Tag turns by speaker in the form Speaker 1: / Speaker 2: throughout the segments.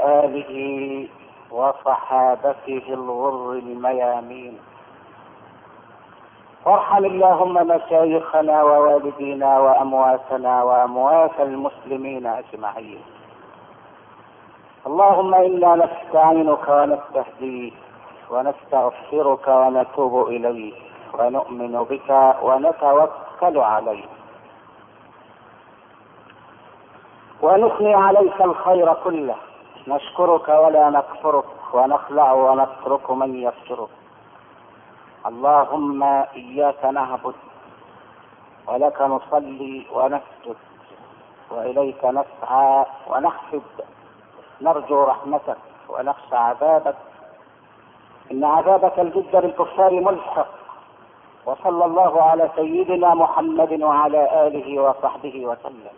Speaker 1: آله وصحابته الغر الميامين وارحم اللهم مشايخنا ووالدينا وأمواتنا وأموات المسلمين أجمعين اللهم إنا نستعينك ونستهديك ونستغفرك ونتوب إليك ونؤمن بك ونتوكل عليك ونثني عليك الخير كله نشكرك ولا نكفرك ونخلع ونترك من يكفرك اللهم اياك نعبد ولك نصلي ونسجد واليك نسعى ونحفد نرجو رحمتك ونخشى عذابك ان عذابك الجد بالكفار ملحق وصلى الله على سيدنا محمد وعلى اله وصحبه وسلم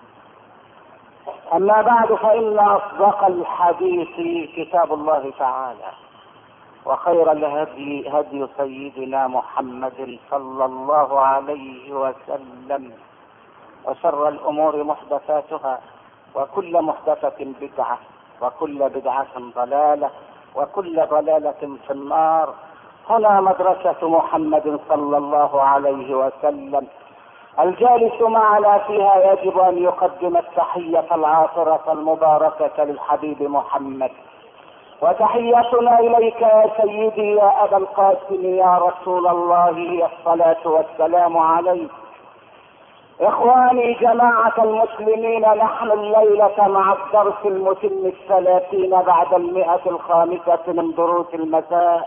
Speaker 1: أما بعد فإن أصدق الحديث كتاب الله تعالى وخير الهدي هدي سيدنا محمد صلى الله عليه وسلم وشر الأمور محدثاتها وكل محدثة بدعة وكل بدعة ضلالة وكل ضلالة في النار هنا مدرسة محمد صلى الله عليه وسلم الجالس معنا فيها يجب ان يقدم التحية العاطرة المباركة للحبيب محمد وتحيتنا اليك يا سيدي يا ابا القاسم يا رسول الله هي الصلاة والسلام عليك اخواني جماعة المسلمين نحن الليلة مع الدرس المتم الثلاثين بعد المئة الخامسة من دروس المساء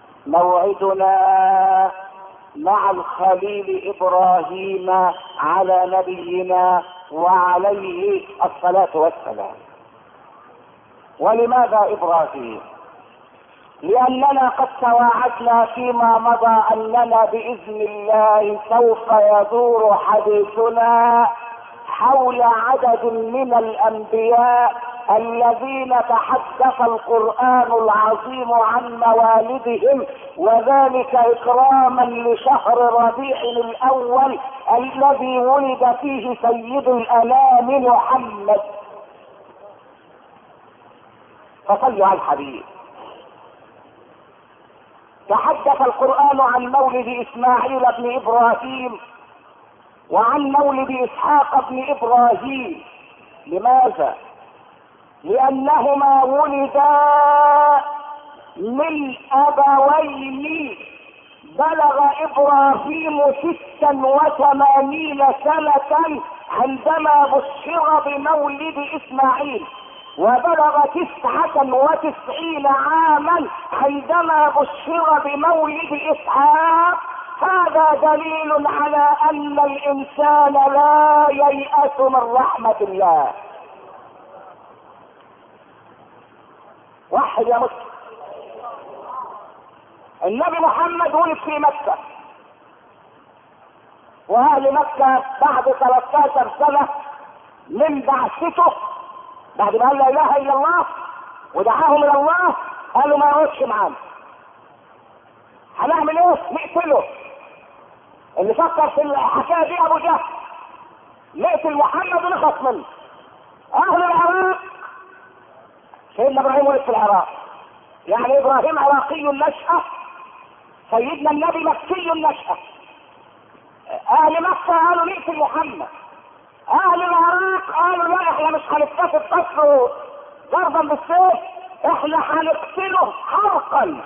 Speaker 1: موعدنا مع الخليل ابراهيم على نبينا وعليه الصلاه والسلام ولماذا ابراهيم لاننا قد تواعدنا فيما مضى اننا باذن الله سوف يدور حديثنا حول عدد من الانبياء الذين تحدث القرآن العظيم عن موالدهم وذلك إكراما لشهر ربيع الأول الذي ولد فيه سيد الأنام محمد فصلوا على الحبيب تحدث القرآن عن مولد إسماعيل بن إبراهيم وعن مولد إسحاق بن إبراهيم لماذا؟ لأنهما ولدا من أبوين بلغ إبراهيم ستا وثمانين سنة عندما بشر بمولد إسماعيل وبلغ تسعة وتسعين عاما عندما بشر بمولد إسحاق هذا دليل على أن الإنسان لا ييأس من رحمة الله واحد يا مسلم النبي محمد ولد في مكة واهل مكة بعد 13 سنة من بعثته بعد ما قال لا اله الا الله ودعاهم الى الله قالوا ما يقعدش معانا هنعمل ايه؟ نقتله اللي فكر في الحكايه دي ابو جهل نقتل محمد ونخلص منه اهل العراق سيدنا ابراهيم ولد في العراق يعني ابراهيم عراقي النشأة سيدنا النبي مكي النشأة اهل مكة قالوا نقتل محمد اهل العراق قالوا لا احنا مش هنتفق قتله ضربا بالسيف احنا هنقتله حرقا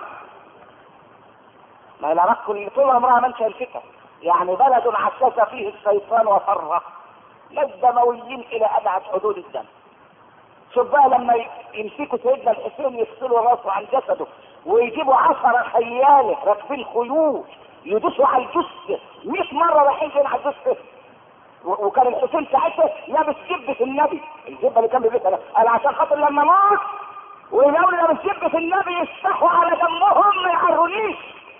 Speaker 1: ما العراق كل طول عمرها منشأ الفتن يعني بلد عسس فيه الشيطان وفره للدمويين الى ابعد حدود الدم شوف بقى لما يمسكوا سيدنا الحسين يفصلوا راسه عن جسده ويجيبوا عشرة خيالة راكبين خيول يدوسوا على الجثة 100 مرة رايحين فين على الجثة وكان الحسين ساعتها لابس جبة النبي الجبة اللي كان بيلبسها قال عشان خاطر لما موت ولو لابس جبة النبي يفتحوا على دمهم ما يعرونيش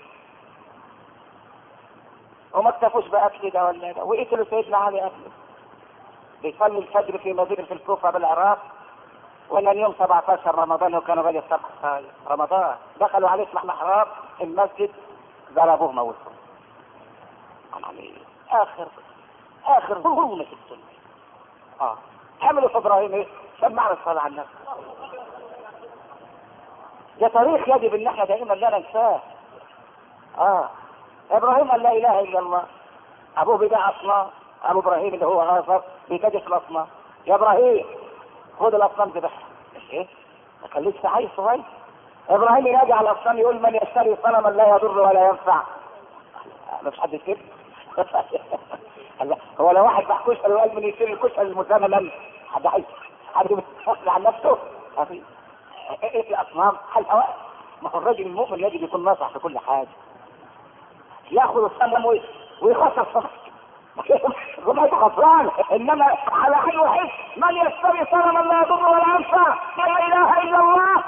Speaker 1: وما اكتفوش بقى كده ولا ده وقتلوا سيدنا علي قبله بيصلي الفجر في مدينة الكوفة بالعراق وكان يوم 17 رمضان وكانوا غالي الصبح رمضان دخلوا عليه في محراب المسجد ضربوه موتهم يعني اخر اخر ظلم في الدنيا اه عملوا في ابراهيم ايه؟ سمعنا الصلاة على النبي ده تاريخ يجب ان احنا دائما لا ننساه اه ابراهيم قال لا اله الا الله ابوه بيبيع اصنام ابو ابراهيم اللي هو غافر بيتاجر في الاصنام يا ابراهيم خد الاصنام ذبحها ايه كان لسه عيل صغير ابراهيم ينادي على الاصنام يقول من يشتري صنما لا يضر ولا ينفع ما فيش حد كده هو لو واحد باع كشري وقال من يشتري الكشري المثمن حد عايز حد يمثل عن نفسه ما في ايه الاصنام حل اوائل ما هو الراجل المؤمن يجب يكون ناصح في كل حاجه ياخذ الصنم ويخسر صنم رميت خسران انما على حين وحس من يشتري صنما لا يضر ولا ينفع لا اله الا الله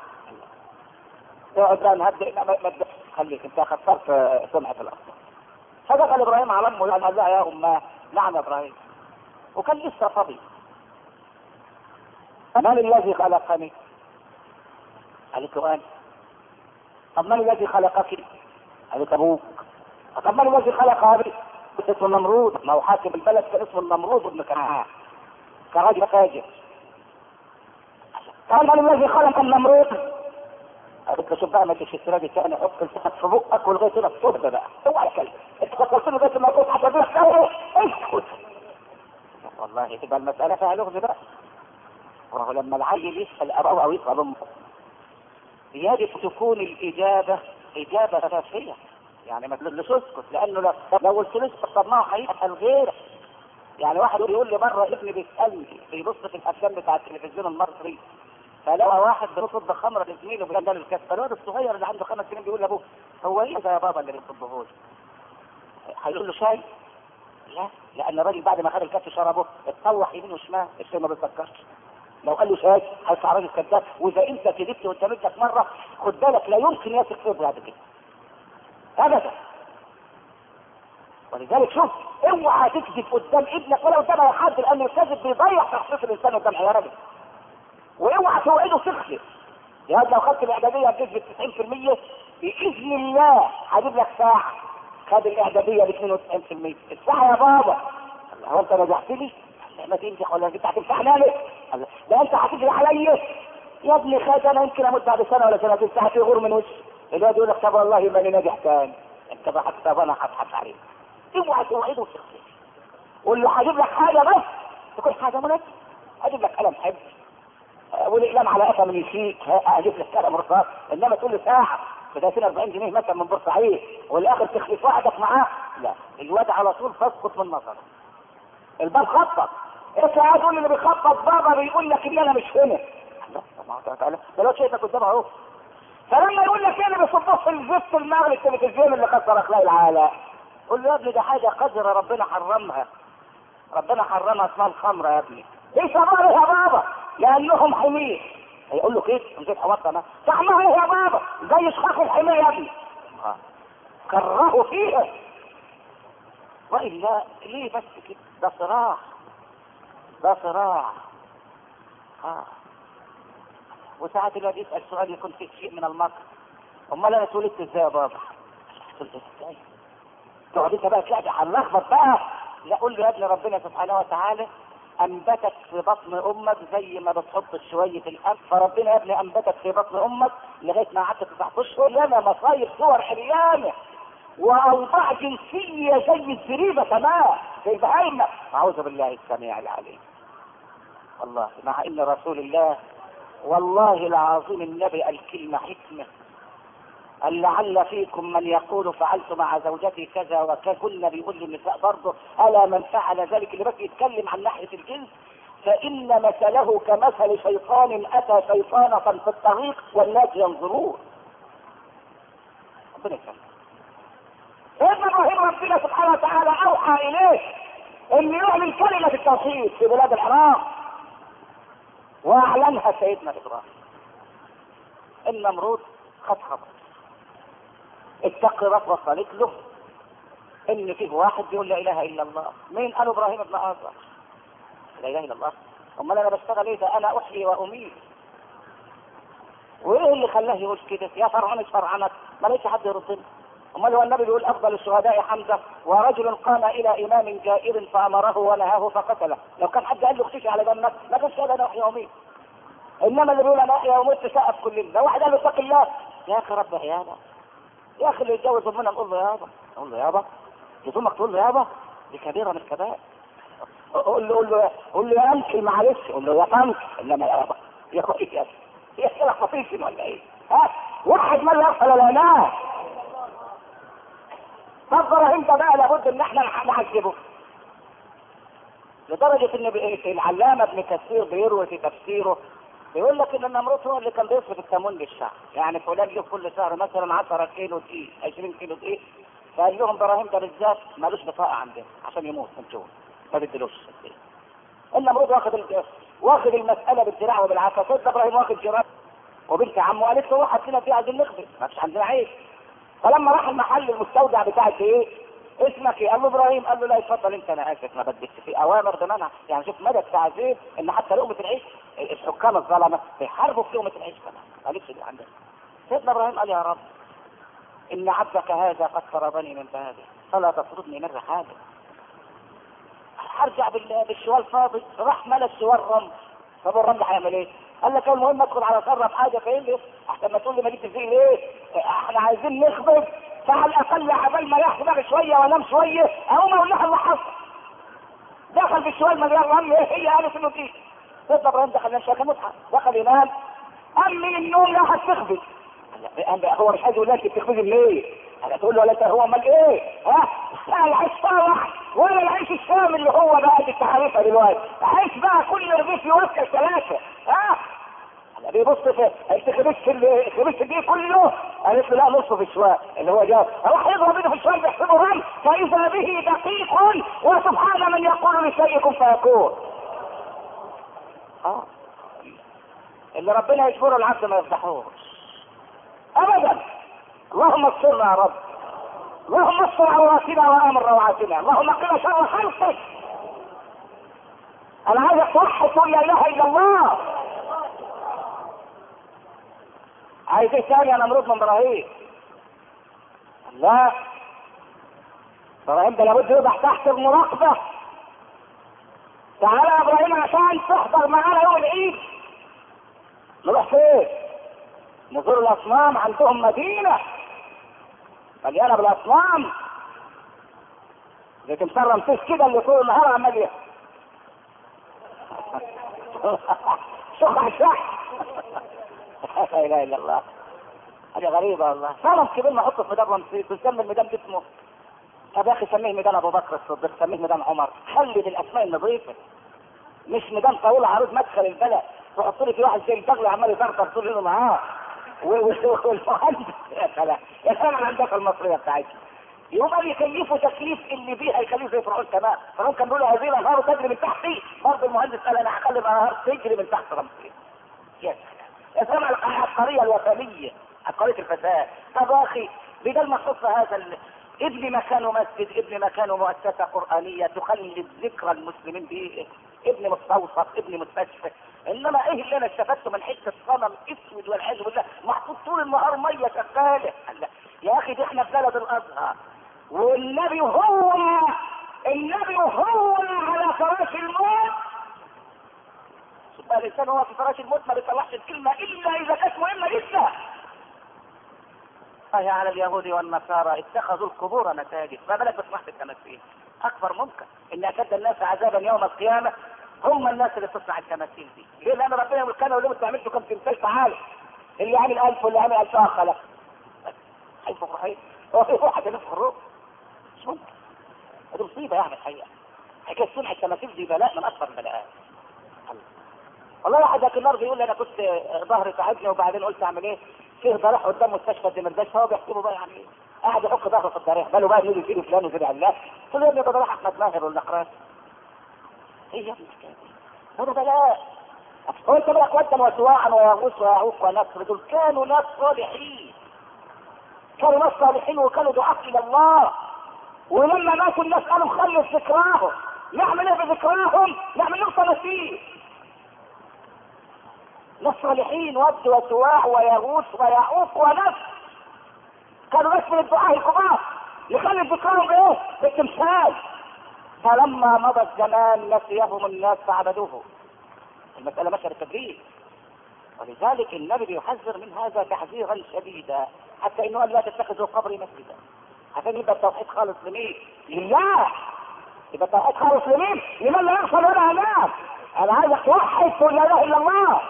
Speaker 1: اقعد بقى نهدئ ما خليك انت خسرت سمعه الارض فدخل ابراهيم على امه قال لها يا اماه نعم يا ابراهيم وكان لسه صبي من الذي خلقني؟ قالت له انا طب من الذي خلقك؟ قالت ابوك طب من الذي خلق ابي؟ اسمه النمرود ما هو حاكم البلد كان اسمه النمرود بن كنعان كان راجل فاجر قال من الذي خلق النمرود؟ قالت له شوف بقى ما تشتري دي تاني حط لسانك في بقك ولغايه هنا الصدى بقى اوعى تكلم انت فكرتني لغايه ما تقول حتى بيك اسكت والله تبقى المساله فيها لغز بقى وهو لما العيل يسال ابوه او يسال امه يجب تكون الاجابه اجابه اساسيه يعني ما تقولش اسكت لانه لو لو قلت له اسكت طب ما هو هيسال غيرك يعني واحد يقول لي مره ابني بيسالني بيبص في الافلام بتاع التلفزيون المصري فلقى واحد بيصب خمره لزميله بيقول الكاس فالواد الصغير اللي عنده خمس سنين بيقول لابوه هو ايه ده يا بابا اللي بيصبه لي؟ هيقول له شاي؟ لا لان الراجل بعد ما خد الكاس شربه اتطوح يمين وشمال الشاي ما بيفكرش لو قال له شاي هيطلع راجل كذاب واذا انت كذبت وانت ابنك مره خد بالك لا يمكن يثق فيه بعد كده ابدا ولذلك شوف اوعى تكذب قدام ابنك ولا قدام اي حد لان الكذب بيضيع شخصيه الانسان قدام عياله واوعى توعده تخلف لهذا لو خدت الاعداديه بنسبه 90% باذن الله هجيب لك ساعه خد الاعداديه ب 92% الساعه يا بابا هو انت نجحت لي؟ ما تنجح ولا انت هتنفعني ليه؟ ده انت هتجري عليا يا ابني خد انا يمكن اموت بعد سنه ولا سنتين ساعه في غور من وشي الواد يقول لك طب والله ماني ناجح تاني انت بقى طب انا هضحك عليك اوعى توعده وتخلف قول له هجيب لك حاجه بس تكون حاجه مناسبه هجيب لك قلم حبر والاقلام على قفا من يشيك اجيب لك قلم رصاص انما تقول لي ساعه ب 30 40 جنيه مثلا من بورسعيد والاخر تخلف وعدك معاه لا الواد على طول تسقط من نظره الباب خطط انت قاعد تقول اللي بيخطط بابا بيقول لك ان انا مش هنا لا ما تعالى ده لو شايفك قدامه اهو فلما يقول لك ايه اللي بيصبح في الزفت المغرب التلفزيون اللي كسر اخلاق العالم قول له يا ابني ده حاجه قذره ربنا حرمها ربنا حرمها اسمها الخمره يا ابني ايه سببها يا بابا لانهم حمير هيقول له كيف نسيت حمار تمام طعمها ايه يا بابا زي شخص الحمير يا ابني كرهوا فيها والا ليه بس كده ده صراع ده صراع اه وساعات الواد يسال سؤال يكون فيه شيء من المكر امال انا اتولدت ازاي يا بابا؟ اتولدت ازاي؟ تقعد انت بقى تلاقي هنلخبط بقى لا قول له يا ابني ربنا سبحانه وتعالى انبتك في بطن امك زي ما بتحط شويه الارض فربنا يا ابني انبتك في بطن امك لغايه ما قعدت تسع اشهر لما مصايب صور حريانه واوضاع جنسيه زي الزريبه كمان زي بهايمه اعوذ بالله السميع العليم والله مع ان رسول الله والله العظيم النبي الكلمه حكمه قال لعل فيكم من يقول فعلت مع زوجتي كذا وكذا كنا بيقول للنساء برضه الا من فعل ذلك اللي بس يتكلم عن ناحيه الجنس فان مثله كمثل شيطان اتى شيطانه في الطريق والناس ينظرون ربنا يسلمك سيدنا ابراهيم ربنا سبحانه وتعالى اوحى اليه ان يعلن كلمه التوحيد في بلاد العراق واعلنها سيدنا ابراهيم النمرود خد خبر التقريرات وصلت له ان فيه واحد بيقول لا اله الا الله مين قال ابراهيم ابن ازر لا اله الا الله امال انا بشتغل ايه ده انا احيي واميت وايه اللي خلاه يقول كده يا فرعون فرعنك ما لقيتش حد يردنا امال هو النبي بيقول افضل الشهداء حمزه ورجل قام الى امام جائر فامره ونهاه فقتله لو كان حد قال له اختشي على دمك ما كانش قال انا احيي واميت انما اللي بيقول انا احيا وموت سقف كل ده واحد قال له اتق الله يا اخي رب عياله يا اخي اللي يتجوز امنا نقول له يابا نقول له يابا يزومك تقول له يابا دي كبيره من الكبائر قول له قول له قول له يا انكل معلش قول له يا طنط انما يابا يا اخوي يا يا اخي خفيف ولا ايه ها واحد ما يغفل ولا ناس طب ابراهيم ده بقى لابد ان احنا نعذبه لدرجة ان العلامة ابن كثير بيروي في تفسيره بيقول لك ان النمرود هو اللي كان بيصرف التموين للشعب يعني فلان له كل شهر مثلا 10 كيلو دقيق 20 كيلو دقيق فقال لهم ابراهيم ده بالذات مالوش بطاقة عندنا عشان يموت انتوا ما بدلوش النمرود واخد ال... واخد المسألة بالدراع وبالعافية سيدنا ابراهيم واخد جراب وبنت عمه قالت له واحد فينا فيه عايزين نخبز ما فيش عندنا عيش فلما راح المحل المستودع بتاعك ايه اسمك ايه؟ قال له ابراهيم قال له لا اتفضل انت انا اسف ما بدكش في اوامر بمنع يعني شوف مدى التعذيب ان حتى لقمه العيش الحكام الظلمه بيحاربوا في لقمه العيش كمان قالتش دي عندنا سيدنا ابراهيم قال يا رب ان عبدك هذا قد طردني من بابه فلا تطردني من رحابه هرجع بالشوال فاضي راح ملا الشوال رمل طب الرمل هيعمل ايه؟ قال لك المهم ادخل على ذره حاجه فاهم لي احسن ما تقول لي ما جبت فيه ليه؟ احنا عايزين نخبز فعلى الاقل عبال ما ياخد شويه وانام شويه اقوم اقول لها اللي حصل دخل في الشوال مليان رمل ايه هي قالت انه دي سيدنا ابراهيم دخل يمشي كان مضحك دخل ينام قام من النوم راحت تخبز هو مش عايز يقول لك بتخبزي ليه؟ انا تقول له ولا هو امال ايه؟ ها؟ لا العيش طاوع ولا العيش الشام اللي هو بقى دي تعريفها دلوقتي عيش بقى كل رغيف يوكل ثلاثه ها؟ بيبص في انت خبزت خبزت دي كله قالت له لا نصه في الشواء اللي هو جاب راح يضرب ايده في الشواء بيحسبه رمل فاذا به دقيق وسبحان من يقول لشيء كن فيكون اه اللي ربنا يجبره العبد ما يفتحوش ابدا اللهم استرنا يا رب اللهم استر عوراتنا وامن روعاتنا اللهم قنا شر خلقك انا عايزك توحد تقول لا اله الا الله عايز ايه تاني انا نمرود من ابراهيم لا ابراهيم ده لابد يوضع تحت المراقبه تعالى يا ابراهيم عشان تحضر معانا يوم العيد نروح فين؟ نزور الاصنام عندهم مدينه مليانه بالاصنام زي تمثال رمسيس كده اللي طول النهار عمال شخ الشح لا اله الا الله حاجه غريبه والله صنم كبير نحطه في ميدان رمسيس ونسمي الميدان اسمه طب يا اخي سميه ميدان ابو بكر الصديق سميه ميدان عمر خلي بالاسماء النظيفه مش ميدان طاوله عروض مدخل البلد تحط لي في واحد زي البغل عمال يطرطر طول الليل ونهار والمهندس يا سلام يا سلام على الهندسه المصريه بتاعتنا يبقى بيكلفوا تكليف اللي بيها يكلفه زي فرعون كمان فرعون كان بيقول هذه الانهار تجري من تحتي برضه المهندس قال انا هخلي الانهار تجري من تحت رمسيس يا سلام يا سلام على العبقريه الوثنيه عبقريه الفساد طب يا اخي بدل ما تحط هذا ال... ابن مكانه مسجد ابن مكانه مؤسسه قرانيه تخلد ذكرى المسلمين به ابن مستوصف ابن مستشفى انما ايه اللي انا استفدته من حته صنم اسود والعياذ بالله محطوط طول النهار ميه شغاله يا اخي دي احنا في بلد الازهر والنبي هو النبي هو على فراش الموت يبقى الانسان هو في فراش الموت ما بيطلعش الكلمه الا اذا كانت مهمه جدا أي على اليهود والنصارى اتخذوا القبور مساجد ما بالك بسمحة التماثيل اكبر ممكن ان اشد الناس عذابا يوم القيامه هم الناس اللي تصنع التماثيل دي ليه لان ربنا يقول كانوا يقول لهم انتوا عملتوا كم تمثال تعالى اللي عامل ألف واللي عامل ألف خلق هينفخ رحيل هو في واحد ينفخ الروح مش ممكن هذه مصيبه يعني الحقيقه حكايه صنع التماثيل دي بلاء من اكبر البلاءات والله واحد ذاك النهار بيقول لي انا كنت ظهري تعبني وبعدين قلت اعمل ايه؟ فيه ضريح قدام مستشفى الدمرداش فهو بيحسبه بقى يعني قاعد يحك ظهره في الضريح باله بقى يجي يجي فلان ويجي علان قلت له يا ابني ده ضريح احمد ماهر والاقراص ايه يا ابني الحكايه دي؟ هذا بلاء هو انت بقى ودا وسواعا ويغوص ويعوق ونصر دول كانوا ناس صالحين كانوا ناس صالحين وكانوا دعاة الى الله ولما ماتوا الناس قالوا خلوا ذكراهم نعمل ايه بذكراهم؟ نعمل لهم تماثيل ناس صالحين ود وسواع ويغوث ويعوق ونفس كانوا ناس من الدعاء الكبار نخلي ذكرهم بايه؟ بالتمثال فلما مضى الزمان نسيهم الناس فعبدوه المسألة ماشية بالتدريج ولذلك النبي بيحذر من هذا تحذيرا شديدا حتى انه قال لا تتخذوا قبري مسجدا عشان يبقى التوحيد خالص لمين؟ لله يبقى التوحيد خالص لمين؟ لمن لا يحصل ولا هناك انا عايزك توحد تقول لا اله الا الله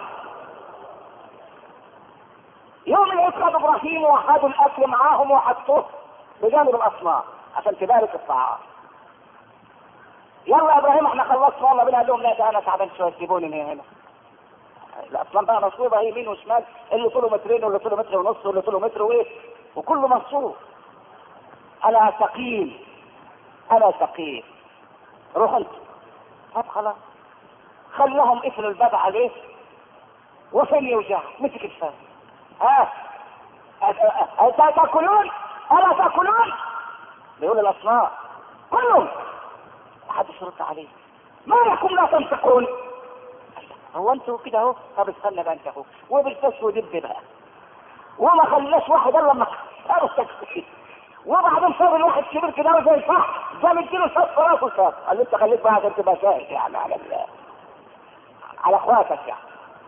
Speaker 1: يوم العيد خد ابراهيم وخدوا الاكل معاهم وحطوه بجانب الاصنام عشان تبارك الطعام يلا يا ابراهيم احنا خلصنا والله بنا قال لهم لا ده انا تعبان شويه سيبوني من هنا الاصنام بقى مصوبه يمين وشمال اللي طوله مترين واللي طوله متر ونص واللي طوله متر وايه وكله مصوب انا ثقيل انا ثقيل روح انت طب خلاص خلهم قفلوا الباب عليه وفين يوجع مسك الفم ها أه تاكلون الا تاكلون بيقول الاصنام كلهم محدش يرد عليه ما لكم لا تنطقون هو انتوا كده اهو طب استنى بقى انت اهو وبالفش ودب بقى وما خلاش واحد الا لما صار التكفير وبعدين صار الواحد كبير كده زي الفحم جاب اديله شاط في راسه شاط قال له انت خليك بقى عشان تبقى شاهد يعني على ال على اخواتك يعني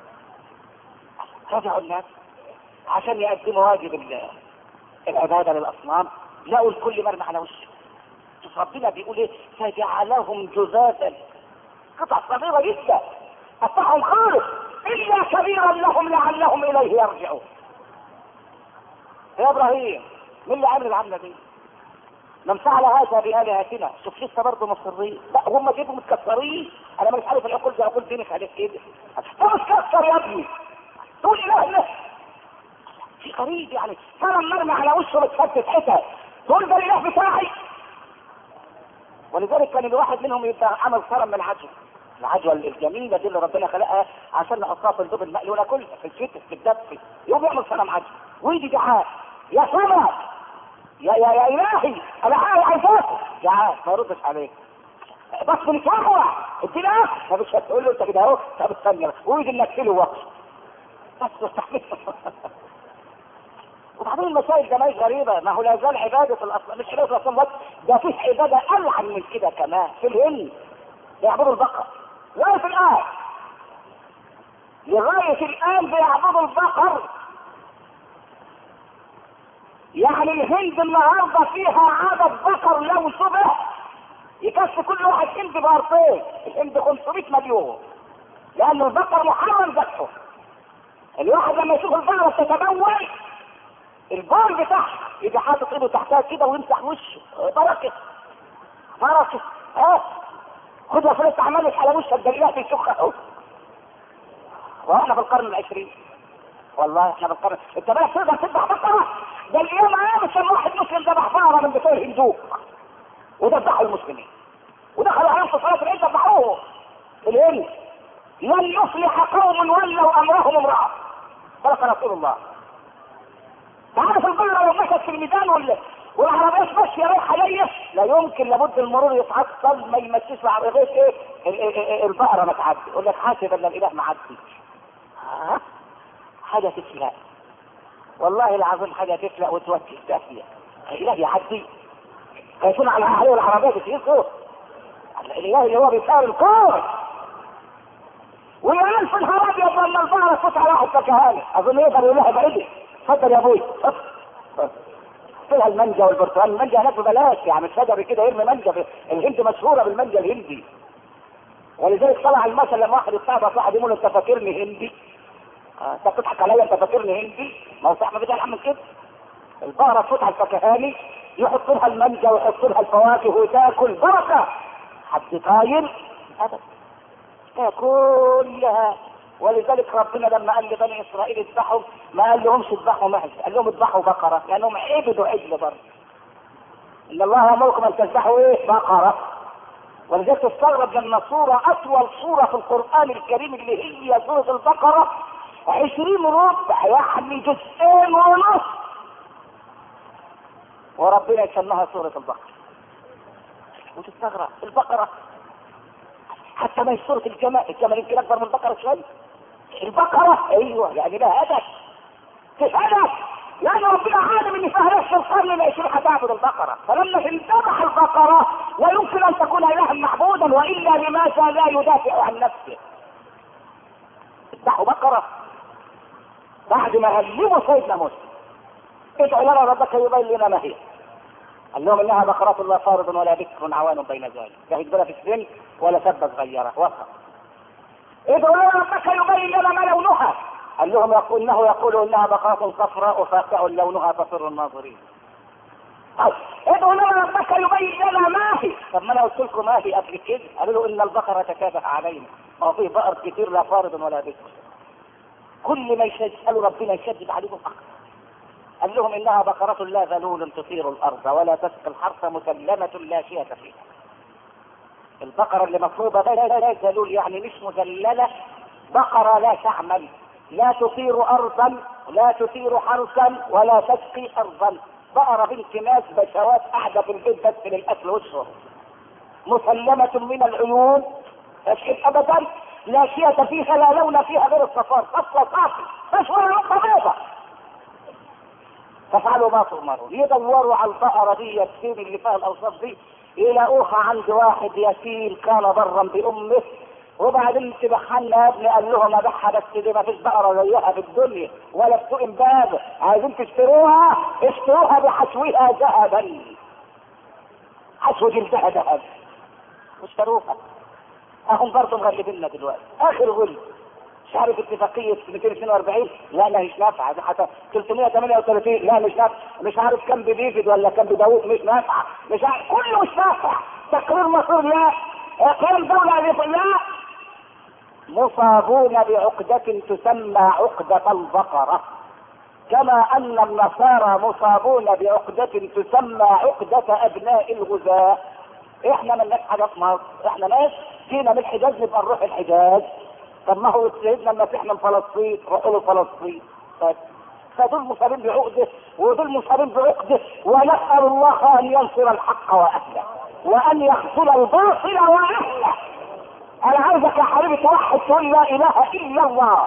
Speaker 1: رجعوا الناس عشان يقدموا واجب ال- العباده للاصنام لقوا الكل مرمى على وشه شوف ربنا بيقول ايه فجعلهم جذاذا قطع صغيره جدا قطعهم خالص الا كبيرا لهم لعلهم اليه يرجعون يا ابراهيم مين اللي عامل العمله دي؟ من فعل هذا بآلهتنا شوف لسه برضه مصرين لا هم جيبوا متكسرين انا مش عارف العقول دي عقول دينك عليك كده انت متكسر يا ابني تقول اله اله في قريب يعني كان مرمى على وشه متفتت حتت تقول ده الاله بتاعي ولذلك كان الواحد منهم يبقى عمل صنم من عجوه العجوه الجميله دي اللي ربنا خلقها عشان نحطها في الدب المقلي وناكلها في الشتاء في الدب يوم يعمل صنم عجوه ويجي دعاء يا سما يا يا يا الهي انا عايز عايزاك دعاء ما يردش عليك بس بالفقوة ادينا ما مش هتقول له انت كده اهو طب استنى ويجي نكله وقت بس استحمل وبعدين المسائل ده مش غريبة ما هو لا زال عبادة الأصنام مش عبادة الأصنام بس ده فيه عبادة ألعن من كده كمان في الهند بيعبدوا البقر لغاية الآن لغاية الآن بيعبدوا البقر يعني الهند النهارده فيها عدد بقر لو شبه يكفي كل واحد هند بقرتين الهند 500 مليون لأن البقر محرم ذبحه الواحد لما يشوف البقرة تتبول البول بتاعها يجي حاطط ايده تحتها كده ويمسح وشه بركه بركه اه خد يا فلوس عمال على وشك دليلها في شخة اهو واحنا في القرن العشرين والله احنا في القرن انت بقى تقدر تذبح بقره ده اليوم عام كان واحد مسلم ذبح بقره من بتوع الهندوق وذبحوا المسلمين ودخلوا عليهم في صلاه العيد ذبحوه في الهند لن يفلح قوم ولوا امرهم امراه صدق رسول الله تعرف البقرة لو مشت في الميدان ولا والعربيات ماشية رايحة جاية لا يمكن لابد المرور يتعطل ما يمشيش العربيات ايه ال- ال- ال- البقرة ما تعدي يقول لك حاسب ان الاله معدي ها حاجة تفلق والله العظيم حاجة تفلق وتوكل دافية الاله يعدي هيكون على عليه العربيات تسيسه الاله اللي هو بيسار الكون والان في النهار ابيض لما البقرة تفوت على واحد فكهاني اظن يقدر يلاقي بعيد اتفضل يا ابوي فيها المانجا والبرتقال المانجا هناك ببلاش يعني الشجر كده يرمي مانجا في الهند مشهوره بالمانجا الهندي ولذلك طلع المثل لما واحد يتصاب واحد يقول له انت فاكرني هندي آه، انت بتضحك عليا انت فاكرني هندي ما هو صاحب بدها من كده البقره تفوت على الفكهاني يحط لها المانجا ويحط لها الفواكه وتاكل بركه حد طاير ابدا كلها ولذلك ربنا لما قال لبني اسرائيل اذبحوا ما قال لهمش اذبحوا معز قال لهم اذبحوا بقره لانهم عبدوا عجل برضه ان الله امركم ان تذبحوا ايه بقره ولذلك تستغرب لما سورة أطول سورة في القرآن الكريم اللي هي سورة البقرة عشرين ربع يعني جزئين ونص وربنا يسمىها سورة البقرة وتستغرب البقرة حتى ما هي سورة الجمل الجمل يمكن أكبر من البقرة شوية البقرة ايوه يعني لها هدف كيف هدف؟ لأن ربنا عالم إن فيها نفس القرن العشرين هتعبد البقرة فلما انذبح البقرة ويمكن أن تكون إلها معبودا وإلا لماذا لا يدافع عن نفسه؟ اذبحوا بقرة بعد ما هلموا سيدنا موسى ادعوا لنا ربك يبين لنا ما هي قال لهم انها بقرة لا فارض ولا بكر عوان بين ذلك لا هي في السن ولا سبة صغيرة وصل ادعوا لنا ربك يبين لنا ما لونها قال لهم يقول انه يقول انها بقرة صفراء فاقع لونها تسر الناظرين طيب ادعوا لنا ربك يبين لنا ما هي طب ما انا قلت لكم ما هي قبل كده قالوا له ان البقرة تشابه علينا ما هو فيه بقر كتير لا فارض ولا بكر كل ما يسألوا ربنا يشدد عليهم اكثر قال لهم انها بقرة لا ذلول تثير الارض ولا تسقي الحرث مسلمة لا شية فيها البقرة اللي مطلوبة لا لا لا ذلول يعني مش مذللة بقرة لا تعمل لا تثير ارضا لا تثير حرثا ولا تسقي ارضا بقرة بنت ناس بشوات قاعدة في البيت بس للاكل والشرب مسلمة من العيون تشهد ابدا لا شية فيها لا لون فيها غير الصفار اصلا صافي مش ولا نقطة بيضة فافعلوا ما تؤمرون يدوروا على البقرة دي السين اللي فيها الاوصاف دي يلاقوها عند واحد يتيم كان برا بامه وبعدين تبحنا يا ابني قال لهم ابيعها بس دي ما فيش بقره زيها في الدنيا ولا في سوق امبابه عايزين تشتروها اشتروها بحشوها ذهبا حشو جلدها ذهب واشتروها اهم برضه مغلبيننا دلوقتي اخر غل مش عارف اتفاقية 242 لا لا مش نافعة دي حتى 338 لا مش نافعة مش عارف كم بديفيد ولا كم بداوود مش نافعة مش عارف كله مش نافع تقرير مصير لا اقرار دولة لا مصابون بعقدة تسمى عقدة البقرة كما ان النصارى مصابون بعقدة تسمى عقدة ابناء الغزاة احنا مالناش حاجة في مصر احنا ناس جينا من الحجاز نبقى نروح الحجاز طب ما هو سيدنا المسيح من فلسطين روحوا له فلسطين طيب فدول مصابين بعقدة ودول مصابين بعقدة ونسأل الله أن ينصر الحق وأهله وأن يخذل الباطل وأهله أنا عايزك يا حبيبي توحد تقول لا إله إلا الله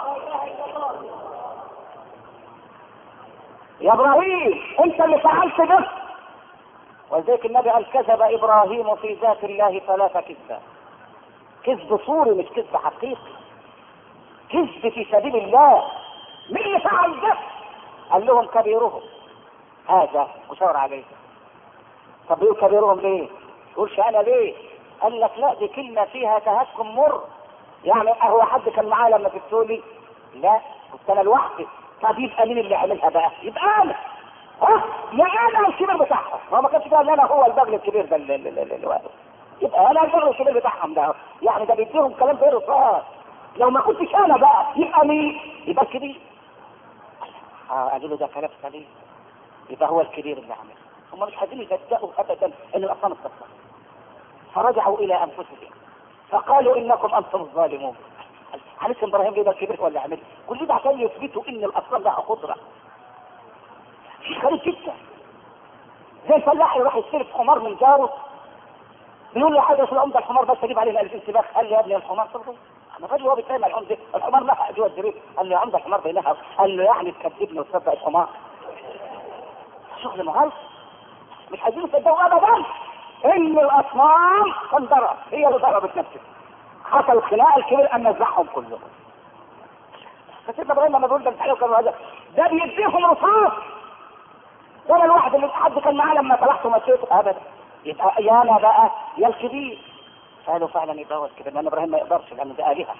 Speaker 1: يا إبراهيم أنت اللي فعلت ده ولذلك النبي قال كذب إبراهيم في ذات الله ثلاث كذبات كذب صوري مش كذب حقيقي كذب في سبيل الله مين اللي فعل ده؟ قال لهم كبيرهم هذا وشاور عليه طب يقول كبيرهم ليه؟ يقولش انا ليه؟ قال لك لا دي كلمه فيها تهكم مر يعني هو حد كان معاه لما تقولي لا كنت انا لوحدي طب يبقى مين اللي عملها بقى؟ يبقى انا ها يا انا الكبير بتاعهم هو ما كانش قال انا هو البغل الكبير ده اللي, اللي, اللي, اللي يبقى انا البغل الكبير بتاعهم ده يعني ده بيديهم كلام غير صار لو ما كنتش انا بقى يبقى مين؟ يبقى الكبير اه قالوا له ده كلام سليم يبقى هو الكبير اللي عمل هم مش عايزين يصدقوا ابدا ان الاصنام اتكسرت فرجعوا الى انفسهم فقالوا انكم انتم الظالمون هل ابراهيم يبقى الكبير ولا عمل كل ده عشان يثبتوا ان الاصنام لها قدره شيء غريب جدا زي الفلاح يروح يستلف حمار من جاره بيقول له حاجه في العمده الحمار بس اجيب عليه 2000 سباق قال لي يا ابني الحمار صدقه انا الراجل هو بيتكلم العمده الحمار نفع جوه الدريب قال له يا عمده الحمار بينها قال له يعني تكذبني وتصدق الحمار شغل مهلس مش عايزين يصدقوا ابدا ان الاصنام انضرب هي اللي ضربت نفسها حصل خناق الكبير ان نزعهم كلهم فسيدنا ابراهيم لما بيقول ده امتحانوا كانوا هذا ده بيديهم رصاص ولا الواحد اللي حد كان معاه لما طلعت ومشيته ابدا يبقى يا انا بقى يا الكبير قالوا فعلا يبقى هو الكبير لان ابراهيم ما يقدرش لان ده الهه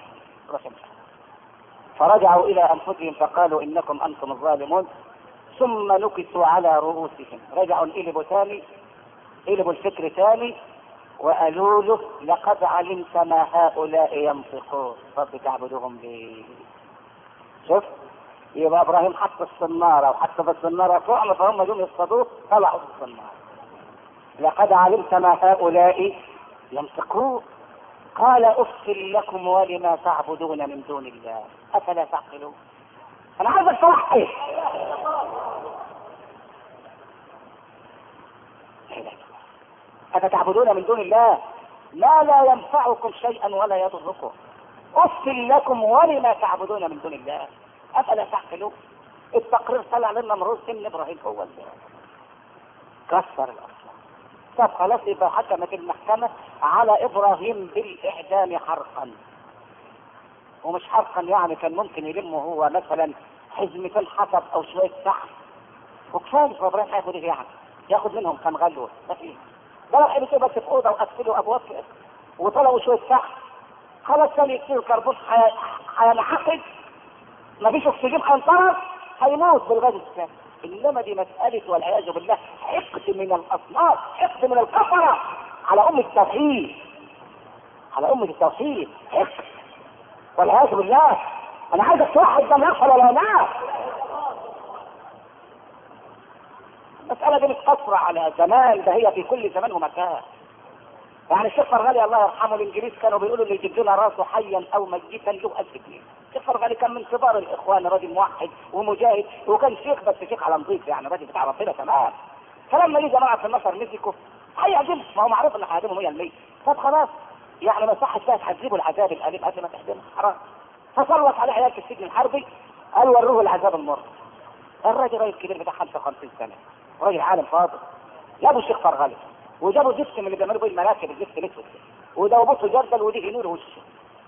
Speaker 1: فرجعوا الى انفسهم فقالوا انكم انتم الظالمون ثم نكسوا على رؤوسهم رجعوا قلبوا ثاني قلبوا الفكر ثاني وقالوا له لقد علمت ما هؤلاء ينطقون رب تعبدهم ليه شوف يبقى ابراهيم حط الصناره وحط في الصناره طعم فهم جم يصطادوه طلعوا في الصناره لقد علمت ما هؤلاء ينطقون قال اف لكم ولما تعبدون من دون الله افلا تعقلون انا عايزك توحد أفتعبدون من دون الله ما لا ينفعكم شيئا ولا يضركم أف لكم ولما تعبدون من دون الله أفلا تعقلون التقرير طلع لنا مرور سن إبراهيم هو اللي كسر الأصنام طب خلاص يبقى حكمت المحكمة على إبراهيم بالإعدام حرقا ومش حرقا يعني كان ممكن يلمه هو مثلا حزمتين حطب او شويه فحم وكفايه هو ابراهيم هياخد ايه يعني؟ ياخد منهم كام غلوه ما فيش ده راح يبقى بس في اوضه وقفلوا ابواب وطلعوا شويه فحم خلاص ثاني يكسير الكربون هينعقد مفيش اكسجين هينطرد هيموت بالغاز الثاني انما دي مساله والعياذ بالله حقد من الاصناف حقد من الكفره على ام التوحيد على امه التوحيد حقد والعياذ بالله انا عايزك توحد ده يحصل ولا لا المسألة دي متقصرة على زمان ده هي في كل زمان ومكان يعني الشيخ فرغالي الله يرحمه الانجليز كانوا بيقولوا اللي يجيب لنا راسه حيا او ميتا له ألف جنيه الشيخ فرغالي كان من كبار الاخوان راجل موحد ومجاهد وكان شيخ بس شيخ على نظيف يعني راجل بتاع ربنا تمام فلما يجي جماعه في النصر مسكوا هيعدموا ما هو معروف ان هيعدموا 100% طب خلاص يعني ما صحش بقى تحذبوا العذاب الاليم قبل ما تحزموا حرام فصلت عليه عيال في السجن الحربي قال وروه العذاب المر الراجل راجل كبير بتاع 55 سنه راجل عالم فاضل جابوا الشيخ فرغلي وجابوا جسم اللي بيعملوا بيه المراكب الجسم الاسود وده وبصوا جردل ودي نور وشه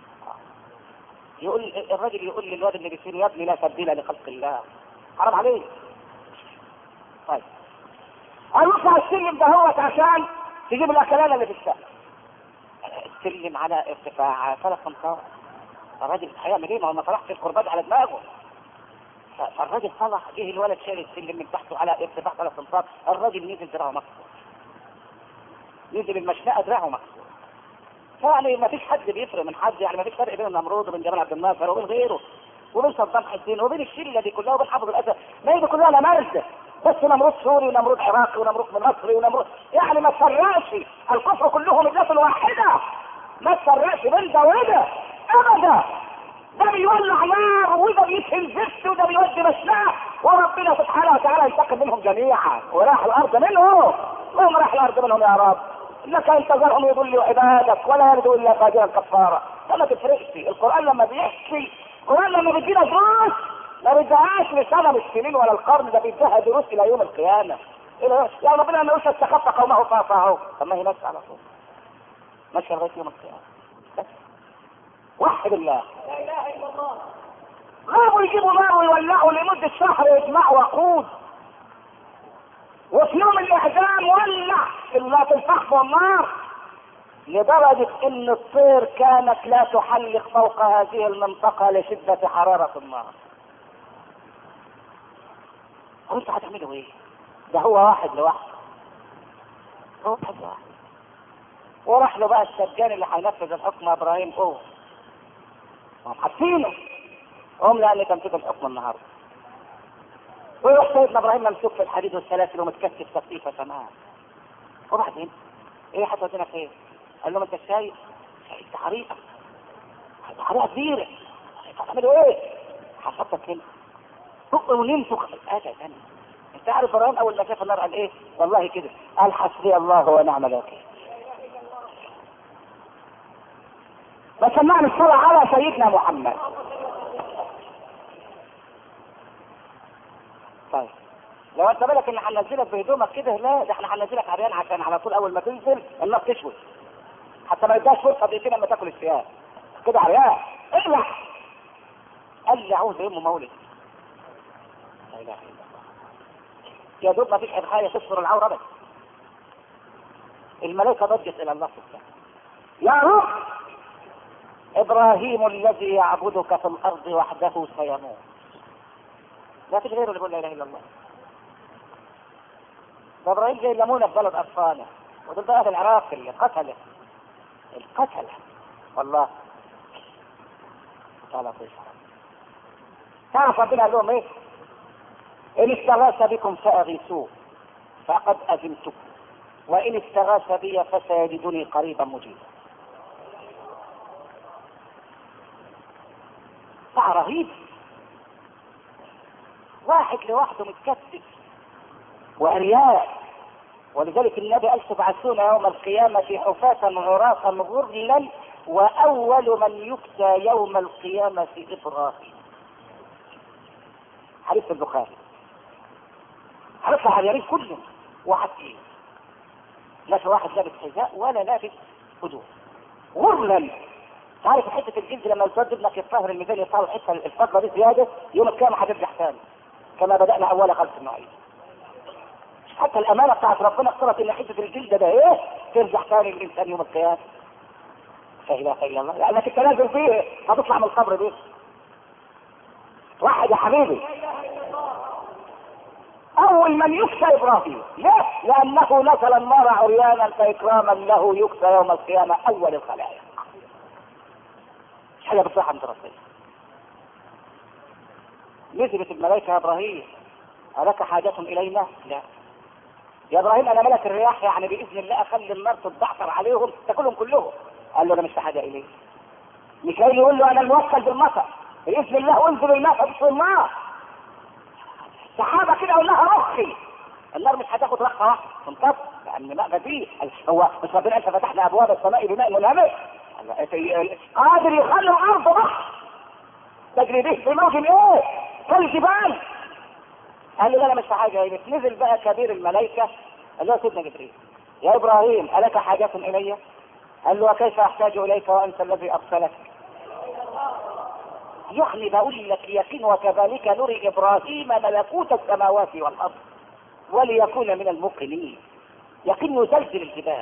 Speaker 1: يقول الراجل يقول للواد اللي بيصير يا ابني لا تبديل لخلق الله حرام عليك طيب قال اطلع السلم ده هو عشان تجيب الاكلان اللي في السقف السلم على ارتفاع ثلاث امتار الراجل هيعمل ايه ما هو ما طلعش القربات على دماغه فالراجل طلع جه الولد شال السلم من تحته على ارتفاع ثلاث امتار الراجل نزل دراعه مكسور نزل المشنقه دراعه مكسور فيعني ما فيش حد بيفرق من حد يعني ما فيش فرق بين النمرود وبين جمال عبد الناصر وبين غيره وبين صدام حسين وبين الشله دي كلها وبين حافظ الاسد ما هي دي كلها نمارسه بس نمرود سوري ونمرود عراقي ونمرود مصري ونمرود يعني ما تفرقش الكفر كلهم الناس الواحده ما تفرقش بين ده وده ابدا ده بيولع نار وده بيسهل زفت وده بيودي مشناه وربنا سبحانه وتعالى ينتقم منهم جميعا وراح الارض منهم وهم راح الارض منهم يا رب انك ان تذرهم يضلوا عبادك ولا يلدوا الا فاجرا كفارا فما تفرقش القران لما بيحكي القران لما بيدينا دروس ما بيديهاش لسنه من السنين ولا القرن ده بيديها دروس الى يوم القيامه الى يا ربنا ما يقولش استخف قومه فاصاهوا طب ما هي ماشيه على طول ماشيه لغايه يوم القيامه بس وحد الله
Speaker 2: لا اله الا الله
Speaker 1: غابوا يجيبوا نار ويولعوا لمدة شهر يجمعوا وقود وفي يوم الإعدام ولع في الفحم والنار لدرجة إن الطير كانت لا تحلق فوق هذه المنطقة لشدة حرارة النار. قلت هتعملوا إيه؟ ده هو واحد لوحده. هو واحد لوحده. وراح له بقى السجان اللي هينفذ الحكم ابراهيم هو. هم حاطينه. هم لان تمسك الحكم النهارده. ويروح سيدنا ابراهيم ممسوك في الحديد والسلاسل ومتكتف تكتيفه تمام. وبعدين ايه هتودينا فين؟ قال له ما انت شايف شايف حريقه حريقه كبيره هتعملوا ايه؟ هحطك هنا فوق ونمسك ابدا انت عارف ابراهيم اول ما شاف النار قال ايه؟ والله كده قال حسبي الله ونعم الوكيل وسمعنا الصلاة على سيدنا محمد طيب لو انت بالك ان هننزلك بهدومك كده لا ده احنا هننزلك عريان عشان على طول اول ما تنزل النار تشوي حتى ما يداش فرصه دقيقتين لما تاكل الثياب كده عريان اقلع قال لي عاوز يوم مولد لا اله الا الله يا دوب ما فيش حاجه تستر العوره بس الملائكه ضجت الى الله سبحانه يا روح ابراهيم الذي يعبدك في الارض وحده سيموت لا فيش غيره اللي يقول لا اله الا الله ده ابراهيم زي الليمونه في بلد اطفاله ودول بقى اهل العراق اللي قتله القتله والله تعالى طيب تعرف ربنا قال لهم ايه؟ ان استغاث بكم فاغيثوه فقد اذنتكم وان استغاث بي فسيجدني قريبا مجيبا ساعة رهيب واحد لوحده متكتف وأرياء ولذلك النبي قال تبعثون يوم القيامة حفاة عراة غرلا وأول من يكسى يوم القيامة إبراهيم حديث البخاري هنطلع اليمين كله واحد فيه لا في واحد لابس حذاء ولا لابس هدوء غرلا تعرف حته الجلد لما يسود ابنك يتطهر الميزان يطلع الحته الفضه دي زياده يوم القيامه هترجع ثاني كما بدانا اول خلق النوعيه حتى الامانه بتاعت ربنا اختارت ان حته الجلد ده ايه ترجع ثاني للانسان يوم القيامه لا اله الا الله لانك التنازل فيه هتطلع من القبر دي واحد يا حبيبي اول من يكسى ابراهيم ليه لانه نزل النار عريانا فاكراما له يكسى يوم القيامه اول الخلائق مش حاجه بصراحه عند ربنا نزلت الملائكه يا ابراهيم الك حاجه الينا لا يا ابراهيم انا ملك الرياح يعني باذن الله اخلي النار تتبعثر عليهم تاكلهم كلهم قال له انا مش في حاجه اليه مش جاي يقول له انا الموكل بالمطر باذن الله انزل الماء فبسم الله سحابه كده قول لها رخي النار مش هتاخد رخه واحده تنطف لان ماء بديل هو مش ربنا انت فتحنا ابواب السماء بماء منهمر قادر يخلي الارض بحر تجري به في موج ايه كالجبال قال له لا انا مش في حاجه يعني نزل بقى كبير الملائكه قال له سيدنا جبريل يا ابراهيم الك حاجه الي؟ قال له وكيف احتاج اليك وانت الذي ارسلك؟ يعني بقول لك يقين وكذلك نري ابراهيم ملكوت السماوات والارض وليكون من الموقنين يقين يزلزل الجبال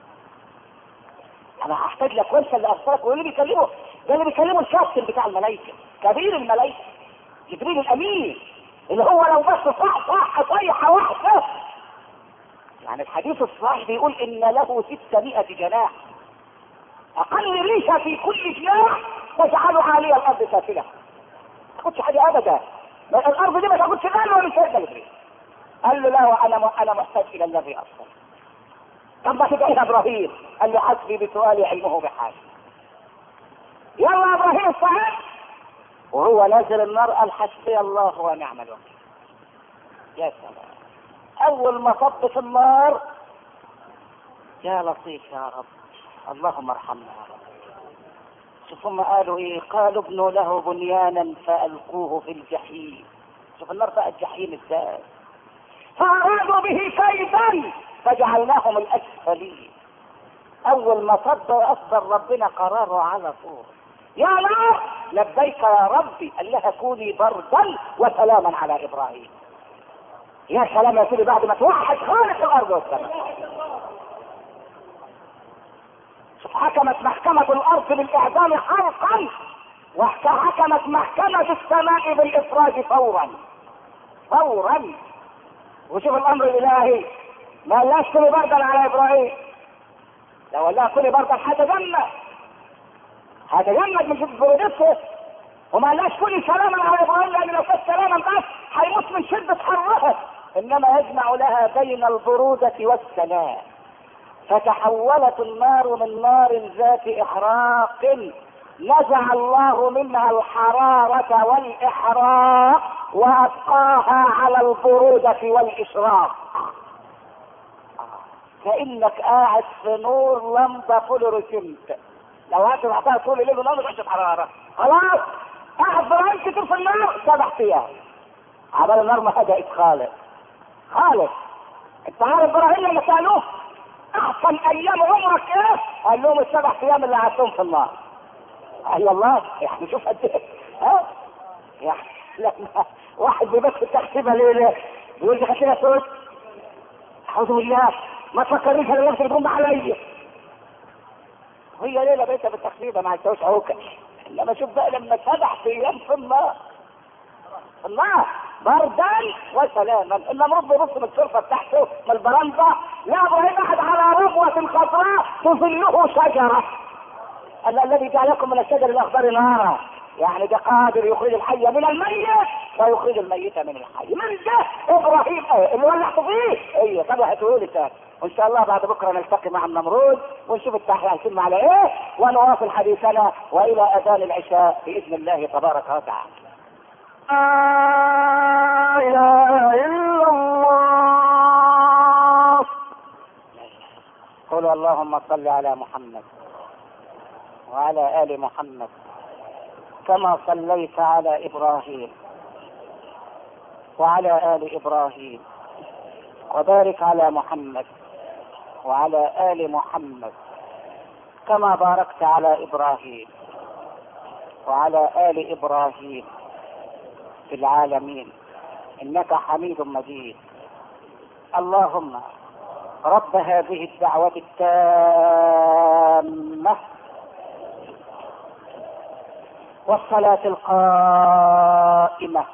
Speaker 1: انا هحتاج لك وانت اللي ارسلك واللي بيكلمه ده اللي بيكلمه الكابتن بتاع الملائكه كبير الملائكه جبريل الامين اللي هو لو بس صح صح صيحه واحده يعني الحديث الصحيح بيقول ان له 600 جناح اقل ريشه في كل جناح تجعله عاليه الارض سافله ما تاخدش حاجه ابدا الارض دي ما تاخدش باله ولا سيدنا جبريل قال له لا وانا انا محتاج الى الذي ارسل طب ما تدعي ابراهيم قال له حسبي بسؤالي علمه بحاجه يلا ابراهيم صحيح وهو نازل النار قال حسبي الله ونعم الوكيل يا سلام اول ما صب في النار يا لطيف يا رب اللهم ارحمنا يا رب ثم قالوا ايه قالوا ابنوا له بنيانا فالقوه في الجحيم شوف النار بقى الجحيم ازاي فارادوا به كيدا فجعلناهم الاسفلين اول ما صد اصدر ربنا قراره على طول يا نار لبيك يا ربي قال لها كوني بردا وسلاما على ابراهيم يا سلام يا سيدي بعد ما توحد خالق الارض والسماء حكمت محكمة الأرض بالإعدام حرقا وحكمت محكمة السماء بالإفراج فورا فورا وشوف الأمر الإلهي ما لاش كل بردا على إبراهيم لو قال لها كل بردا هتجمد هتجمد من شدة برودته وما قالهاش كل سلاما على إبراهيم لأن لو كانت سلاما بس هيموت من شدة حرها إنما يجمع لها بين البرودة والسلام فتحولت النار من نار ذات احراق نزع الله منها الحرارة والإحراق وأبقاها على البرودة والإشراق كأنك قاعد في نور لمبة فلورسنت لو هتبعتها طول الليل ونار مش حرارة خلاص قاعد برهان كتير في النار سبع أيام عمل النار ما هدأت خالص خالص انت عارف ابراهيم لما سالوه احسن ايام عمرك ايه؟ قال لهم السبع ايام اللي قعدتهم في النار. قال الله يعني شوف قد ايه؟ ها؟ يعني لما واحد بيبص التحسيبه ليه ليه؟ بيقول لي خلينا صوت اعوذ بالله ما تفكرنيش انا نفسي بتقوم عليا. هي ليله بيتها بالتحسيبه ما عدتهاش عوكه. انما شوف بقى لما سبع ايام في النار. في النار بردا وسلاما النمرود بيبص من الشرفه بتاعته من البرندة لا ابراهيم قاعد على ربوة خضراء تظله شجرة قال الذي جعلكم من الشجر الاخضر نارا يعني ده قادر يخرج الحي من الميت ويخرج الميت من الحي من ده ابراهيم ايه اللي ولعت فيه ايه طب هتقولي تاني وان شاء الله بعد بكره نلتقي مع النمرود ونشوف التحية هيتم على ايه ونواصل حديثنا والى اذان العشاء باذن الله تبارك وتعالى
Speaker 2: لا إله إلا الله
Speaker 1: قولوا اللهم صل على محمد وعلى آل محمد كما صليت على إبراهيم وعلى آل إبراهيم وبارك على محمد وعلى آل محمد كما باركت على إبراهيم وعلى ال ابراهيم في العالمين انك حميد مجيد اللهم رب هذه الدعوه التامه والصلاه القائمه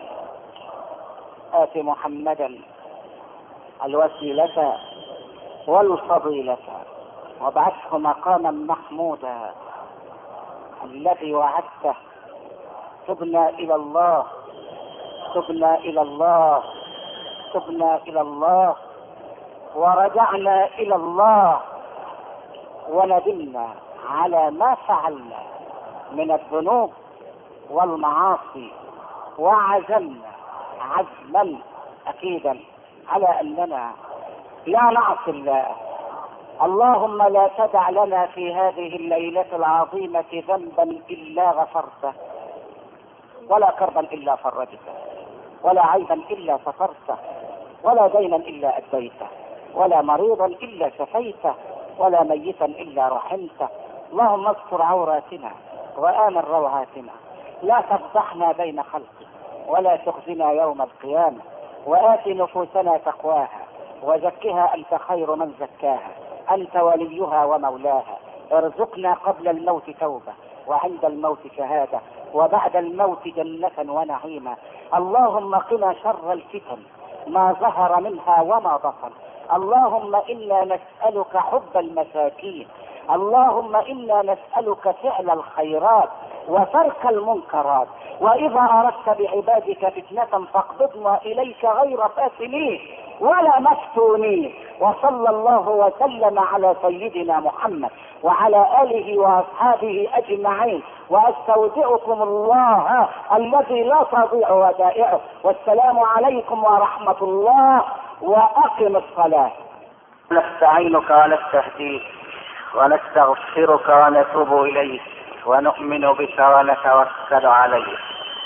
Speaker 1: ات محمدا الوسيله والفضيله وابعثه مقاما محمودا الذي وعدته تبنا الى الله تبنا الى الله تبنا الى الله ورجعنا الى الله وندمنا على ما فعلنا من الذنوب والمعاصي وعزمنا عزما اكيدا على اننا لا نعصي الله اللهم لا تدع لنا في هذه الليلة العظيمة ذنبا إلا غفرته ولا كربا إلا فرجته ولا عيبا إلا سترته ولا دينا إلا أديته ولا مريضا إلا شفيته ولا ميتا إلا رحمته اللهم استر عوراتنا وآمن روعاتنا لا تفضحنا بين خلقك ولا تخزنا يوم القيامة وآت نفوسنا تقواها وزكها أنت خير من زكاها أنت وليها ومولاها ارزقنا قبل الموت توبة وعند الموت شهادة وبعد الموت جنة ونعيما اللهم قنا شر الفتن ما ظهر منها وما بطن اللهم إنا نسألك حب المساكين اللهم إنا نسألك فعل الخيرات وترك المنكرات وإذا أردت بعبادك فتنة فاقبضنا إليك غير فاتنين ولا مفتونين وصلى الله وسلم على سيدنا محمد وعلى آله وأصحابه أجمعين وأستودعكم الله الذي لا تضيع ودائعه والسلام عليكم ورحمة الله وأقم الصلاة
Speaker 3: نستعينك ونستهديك ونستغفرك ونتوب إليك ونؤمن بك ونتوكل عليك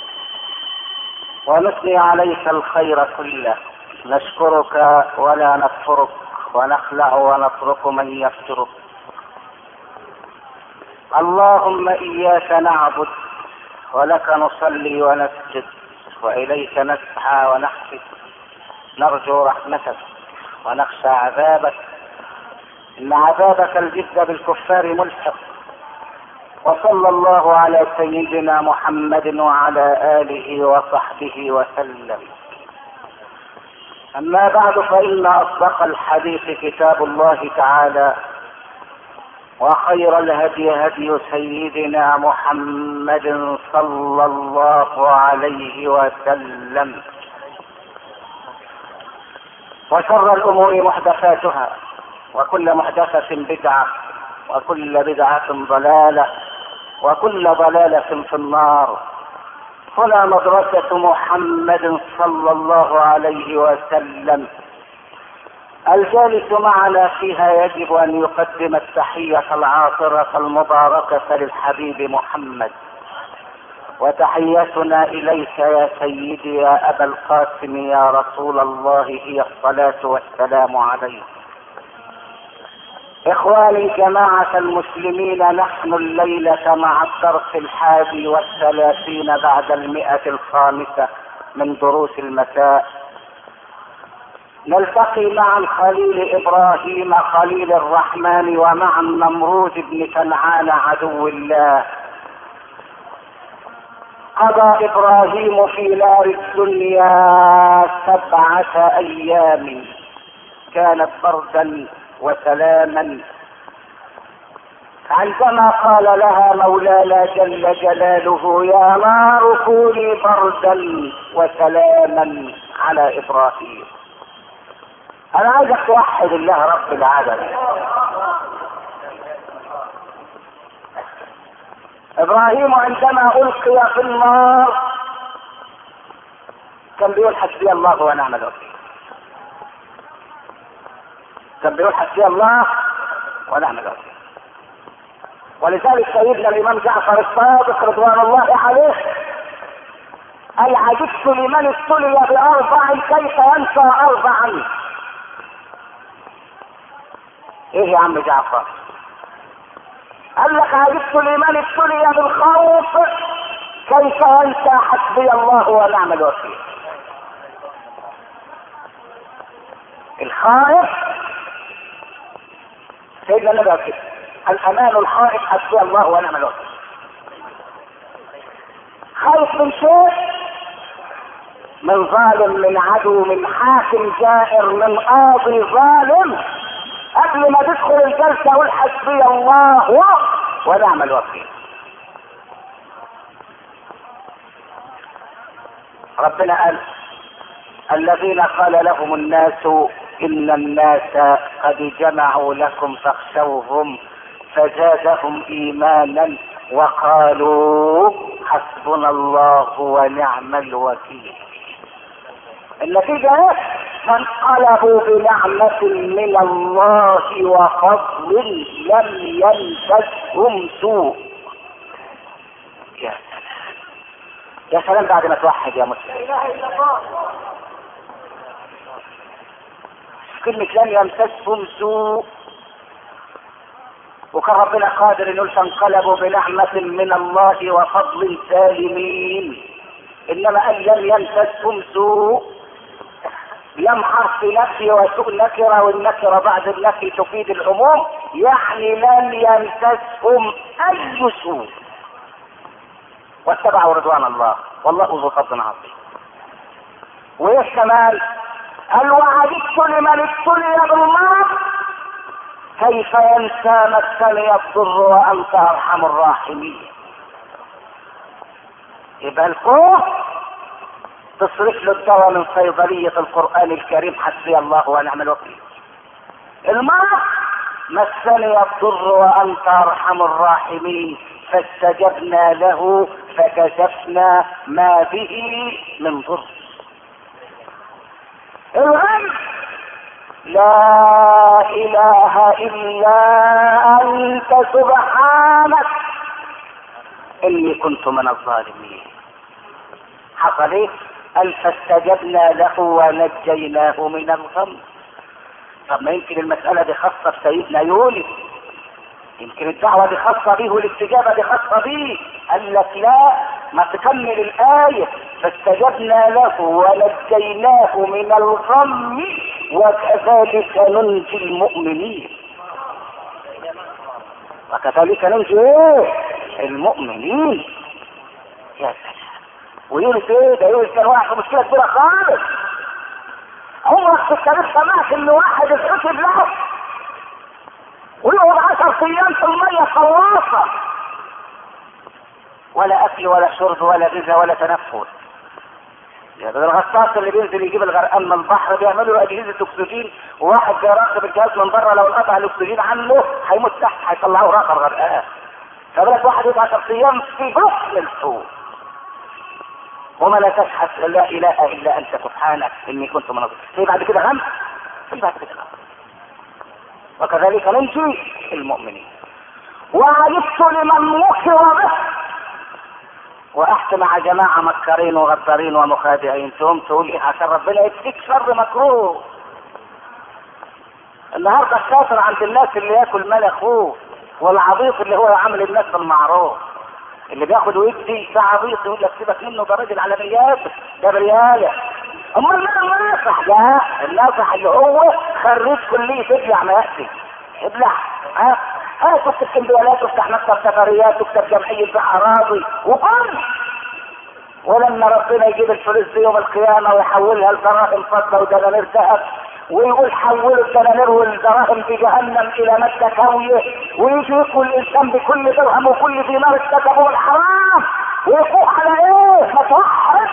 Speaker 3: ونثني عليك الخير كله نشكرك ولا نكفرك ونخلع ونترك من يفترك اللهم إياك نعبد ولك نصلي ونسجد وإليك نسعى ونحفد نرجو رحمتك ونخشى عذابك إن عذابك الجد بالكفار ملحق وصلى الله على سيدنا محمد وعلى آله وصحبه وسلم أما بعد فإن أصدق الحديث كتاب الله تعالى وخير الهدي هدي سيدنا محمد صلى الله عليه وسلم وشر الأمور محدثاتها وكل محدثة بدعة وكل بدعة ضلالة وكل ضلالة في النار هنا مدرسة محمد صلى الله عليه وسلم الجالس معنا فيها يجب ان يقدم التحية العاطرة المباركة للحبيب محمد وتحيتنا اليك يا سيدي يا ابا القاسم يا رسول الله هي الصلاة والسلام عليك إخواني جماعة المسلمين نحن الليلة مع الدرس الحادي والثلاثين بعد المئة الخامسة من دروس المساء نلتقي مع الخليل إبراهيم خليل الرحمن ومع النمروز بن كنعان عدو الله قضى إبراهيم في نار الدنيا سبعة أيام كانت بردا وسلاما عندما قال لها مولانا جل جلاله يا نار كوني بردا وسلاما على ابراهيم انا عايزك توحد الله رب العالمين ابراهيم عندما القي في النار كان بيقول حسبي الله ونعم الوكيل كان بيقول حسبي الله ونعم الوكيل ولذلك سيدنا الامام جعفر الصادق رضوان الله عليه قال عجبت لمن ابتلي باربع كيف ينسى اربعا ايه يا عم جعفر قال لك عجبت الايمان ابتلي بالخوف كيف انت حسبي الله ونعم الوكيل الخائف سيدنا النبي قال كده الامان الخائف حسبي الله ونعم الوكيل خايف من شيء من ظالم من عدو من حاكم جائر من قاضي ظالم قبل ما تدخل الجلسه قول حسبي الله ونعم الوكيل ربنا قال الذين قال لهم الناس ان الناس قد جمعوا لكم فاخشوهم فزادهم ايمانا وقالوا حسبنا الله ونعم الوكيل النتيجة ايه؟ فانقلبوا بنعمة من الله وفضل لم يمسسهم سوء يا سلام يا سلام بعد ما توحد يا مسلم كلمة لم يمسسهم سوء وكان ربنا قادر انه فانقلبوا بنعمة من الله وفضل سالمين انما قال لم يمسسهم سوء لم حرف نفي وسوء نكرة والنكرة بعد النفي تفيد العموم يعني لم يمسسهم اي سوء واتبعوا رضوان الله والله ذو فضل عظيم وايش كمان قال وعجبت لمن ابتلي بالمرض كيف ينسى مسني الضر وانت ارحم الراحمين يبقى الخوف تصرف له الدواء من صيدلية القرآن الكريم حسبي الله ونعم الوكيل المرض مسني الضر وانت ارحم الراحمين فاستجبنا له فكشفنا ما به من ضر الغم لا اله الا انت سبحانك اني كنت من الظالمين حصل ايه قال فاستجبنا له ونجيناه من الغم طب ما يمكن المسألة دي خاصة بسيدنا يونس يمكن الدعوة دي خاصة بيه والاستجابة دي خاصة بيه قال لك لا ما تكمل الآية فاستجبنا له ونجيناه من الغم وكذلك ننجي المؤمنين وكذلك ننجي ايه المؤمنين يا سلام ويونس ايه ده يونس كان واقع في مشكله كبيره خالص عمرك في التاريخ سمعت ان واحد اتحسب له ويقعد عشر ايام في الميه خلاصه ولا اكل ولا شرب ولا غذاء ولا تنفس يعني الغطاس اللي بينزل يجيب الغرقان من البحر بيعملوا له اجهزه اكسجين وواحد بيراقب الجهاز من بره لو انقطع الاكسجين عنه هيموت تحت هيطلعوه راقب غرقان فبالك واحد يبقى 10 ايام في بطن الحوت وما لا تشحت لا اله الا انت سبحانك اني كنت من الظالمين في بعد كده غم في بعد كده غم وكذلك ننجي المؤمنين وعجبت لمن مكر به وقعت مع جماعة مكارين وغدارين ومخادعين تقوم تقول ايه عشان ربنا يكفيك شر مكروه النهارده الشاطر عند الناس اللي ياكل مال اخوه والعبيط اللي هو عامل الناس بالمعروف اللي بياخد ويدي ده عبيط يقول لك سيبك منه ده راجل على ميات ده برياله امال مين الناصح ده الناصح اللي هو خريج كليه ابلع ما ياتي ابلع ها ها تكتب كمبيالات تفتح مكتب سفريات تكتب جمعيه بيع اراضي وقل ولما ربنا يجيب الفلوس دي يوم القيامه ويحولها لدراهم فضه ودنانير ذهب ويقول حولوا الدنانير والدراهم في جهنم الى مادة كاوية ويجي يقول الانسان بكل درهم وكل دينار اكتسبه الحرام ويقول على ايه؟ ما توحد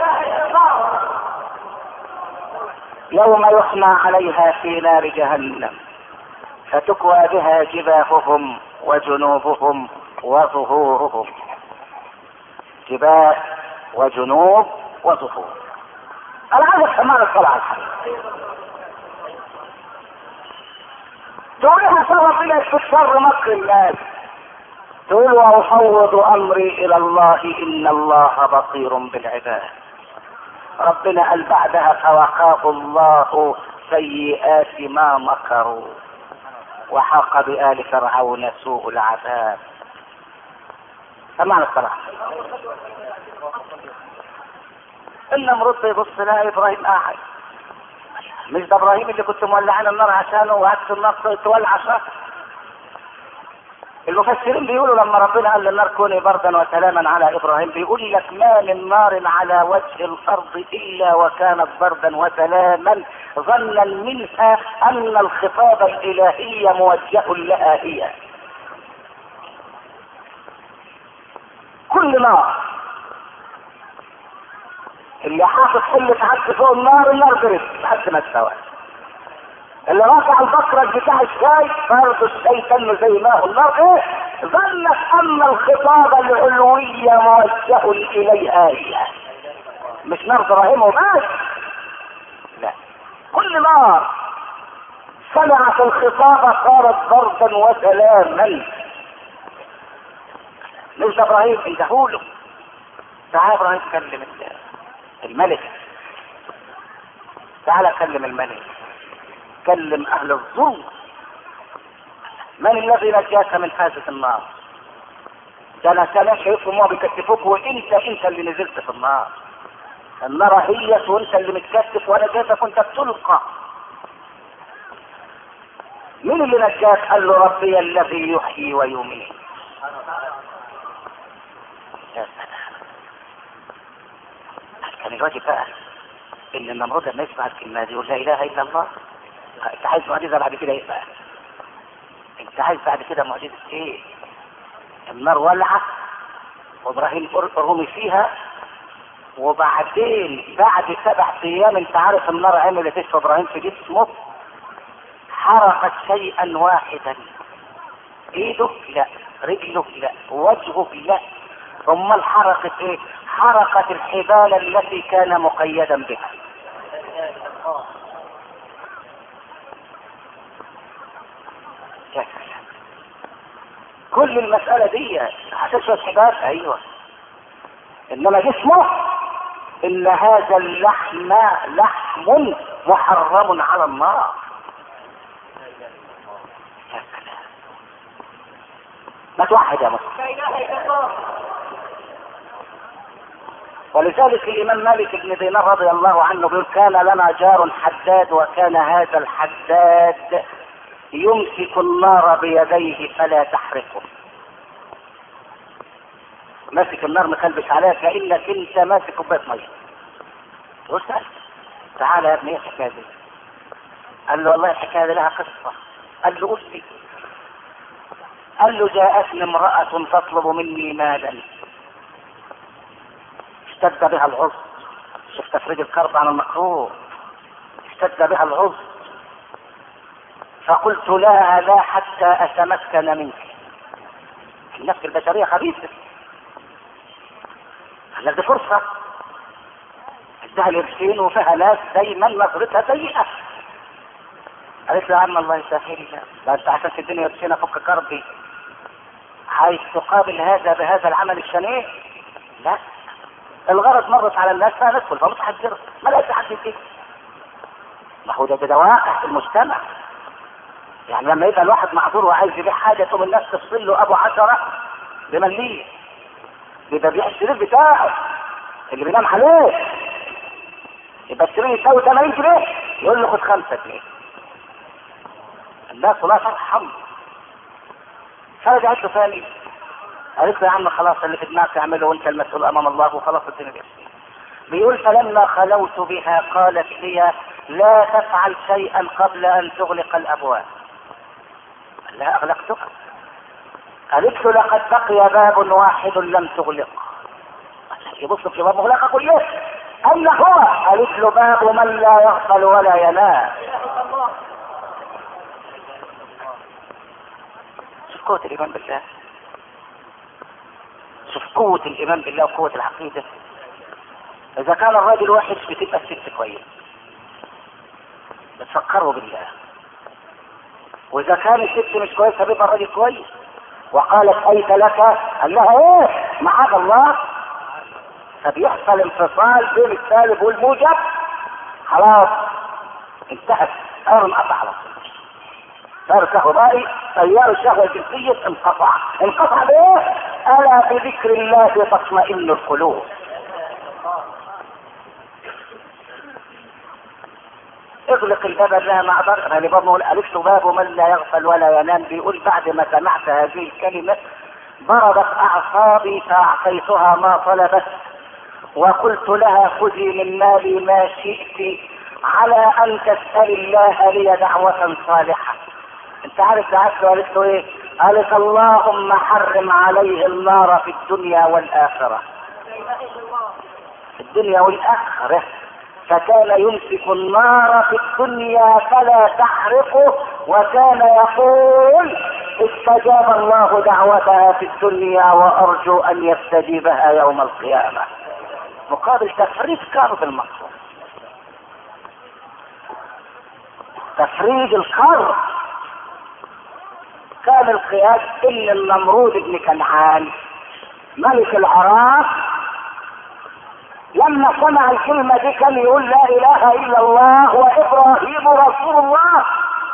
Speaker 3: يوم يحمى عليها في نار جهنم فتكوى بها جباههم وجنوبهم وظهورهم جباه وجنوب وظهور انا عايز كمان الصلاة على الحبيب تقولها سبب الى استشار مكر الناس تقول وافوض امري الى الله ان الله بصير بالعباد ربنا قال بعدها فوقاه الله سيئات ما مكروا
Speaker 1: وحاق بآل فرعون سوء العذاب سمعنا الصلاة النمرود بيبص لها ابراهيم قاعد مش ده ابراهيم اللي كنت مولعين النار عشانه وهات النار تولع عشان المفسرين بيقولوا لما ربنا قال للنار كوني بردا وسلاما على ابراهيم بيقول لك ما من نار على وجه الارض الا وكانت بردا وسلاما ظنا منها ان الخطاب الالهي موجه لها هي كل نار اللي حاطط حلة عدس فوق النار النار برد لحد ما استوى اللي رافع البكرة بتاع الشاي برضه الشاي تم زي ما هو النار ايه ظنت ان الخطاب العلوي موجه اليها هي مش نار ابراهيم وبس لا كل نار سمعت الخطاب صارت بردا وسلاما مش ابراهيم انتهوا تعال ابراهيم كلم الملك تعال كلم الملك كلم اهل الظلم من الذي نجاك من هذه النار ده انا كان شايفهم ما بيكتفوك وانت انت اللي نزلت في النار النار هي وانت اللي متكتف وانا جايبك وانت بتلقى مين اللي نجاك قال له ربي الذي يحيي ويميت يا سلام كان الواجب بقى ان النمرود لما يسمع الكلمه دي يقول لا اله الا الله انت عايز معجزه بعد كده ايه بقى؟ انت عايز بعد كده معجزه ايه؟ النار ولعت وابراهيم رمي فيها وبعدين بعد سبع ايام انت عارف النار عملت ايش في ابراهيم في جسمه؟ حرقت شيئا واحدا ايده لا رجله لا وجهه لا امال حرقت ايه؟ حرقت الحبال التي كان مقيدا بها كل المسألة دي هتشرب حبال ايوه انما جسمه ان هذا اللحم لحم محرم على النار ما توحد يا مسلم ولذلك الامام مالك بن دينار رضي الله عنه بيقول كان لنا جار حداد وكان هذا الحداد يمسك النار بيديه فلا تحرقه ماسك النار مكلبش عليها كانك انت ماسك كوبايه ميه تقول سأل تعالى يا ابني ايه الحكايه دي قال له والله الحكايه دي لها قصه قال له قول لي قال له جاءتني امراه تطلب مني مالا اشتد بها العصر شوف تفريج الكرب عن المكروه اشتد بها العصر فقلت لها لا حتى اتمكن منك النفس البشريه خبيثه قال دي فرصه ادها الارشين وفيها ناس دايما نظرتها سيئه قالت له يا عم الله يسهل لا انت عشان تديني قرشين افك كربي عايز تقابل هذا بهذا العمل الشنيع لا الغرض مرت على الناس فندخل فمتحذر ما لقيت حد فيه ما هو ده بدواء في المجتمع يعني لما يبقى الواحد معذور وعايز يبيع حاجه تقوم الناس تفصل له ابو عشره بمليه يبقى بيع السرير بتاعه اللي بينام عليه يبقى السرير يساوي 80 جنيه يقول له خد 5 جنيه الناس لا ترحم فرجعت له ثاني قالت له يا عم خلاص اللي في دماغك اعمله وانت المسؤول امام الله وخلاص الدنيا بيحسن بيقول فلما خلوت بها قالت لي لا تفعل شيئا قبل ان تغلق الابواب قال لها اغلقتها قالت له لقد بقي باب واحد لم تغلق يبص في باب مغلقه كلها اين هو؟ قالت له باب من لا يغفل ولا ينام شوف قوة الإيمان بالله شوف قوة الإيمان بالله وقوة العقيدة إذا كان الراجل وحش بتبقى الست كويس بتفكروا بالله وإذا كان الست مش كويسة بيبقى الراجل كويس وقالت أيت لك قال لها إيه معاذ الله فبيحصل انفصال بين السالب والموجب خلاص انتهت أمر انقطع على طول
Speaker 3: تيار كهربائي تيار الشهوة الجنسية انقطع انقطع بايه؟ ألا بذكر الله تطمئن القلوب اغلق الباب لها مع ضرر يعني برضه نقول ألفت باب من لا يغفل ولا ينام بيقول بعد ما سمعت هذه الكلمة بردت أعصابي فأعطيتها ما طلبت وقلت لها خذي من مالي ما شئت على أن تسأل الله لي دعوة صالحة انت عارف دعت قالت له ايه قالت اللهم حرم عليه النار في الدنيا والآخرة في الدنيا والآخرة فكان يمسك النار في الدنيا فلا تحرقه وكان يقول استجاب الله دعوتها في الدنيا وارجو ان يستجيبها يوم القيامه مقابل تفريج كرب المقصود تفريج الكرب كان القياس ان النمرود بن كنعان ملك العراق لما سمع الكلمة دي كان يقول لا اله الا الله وابراهيم رسول الله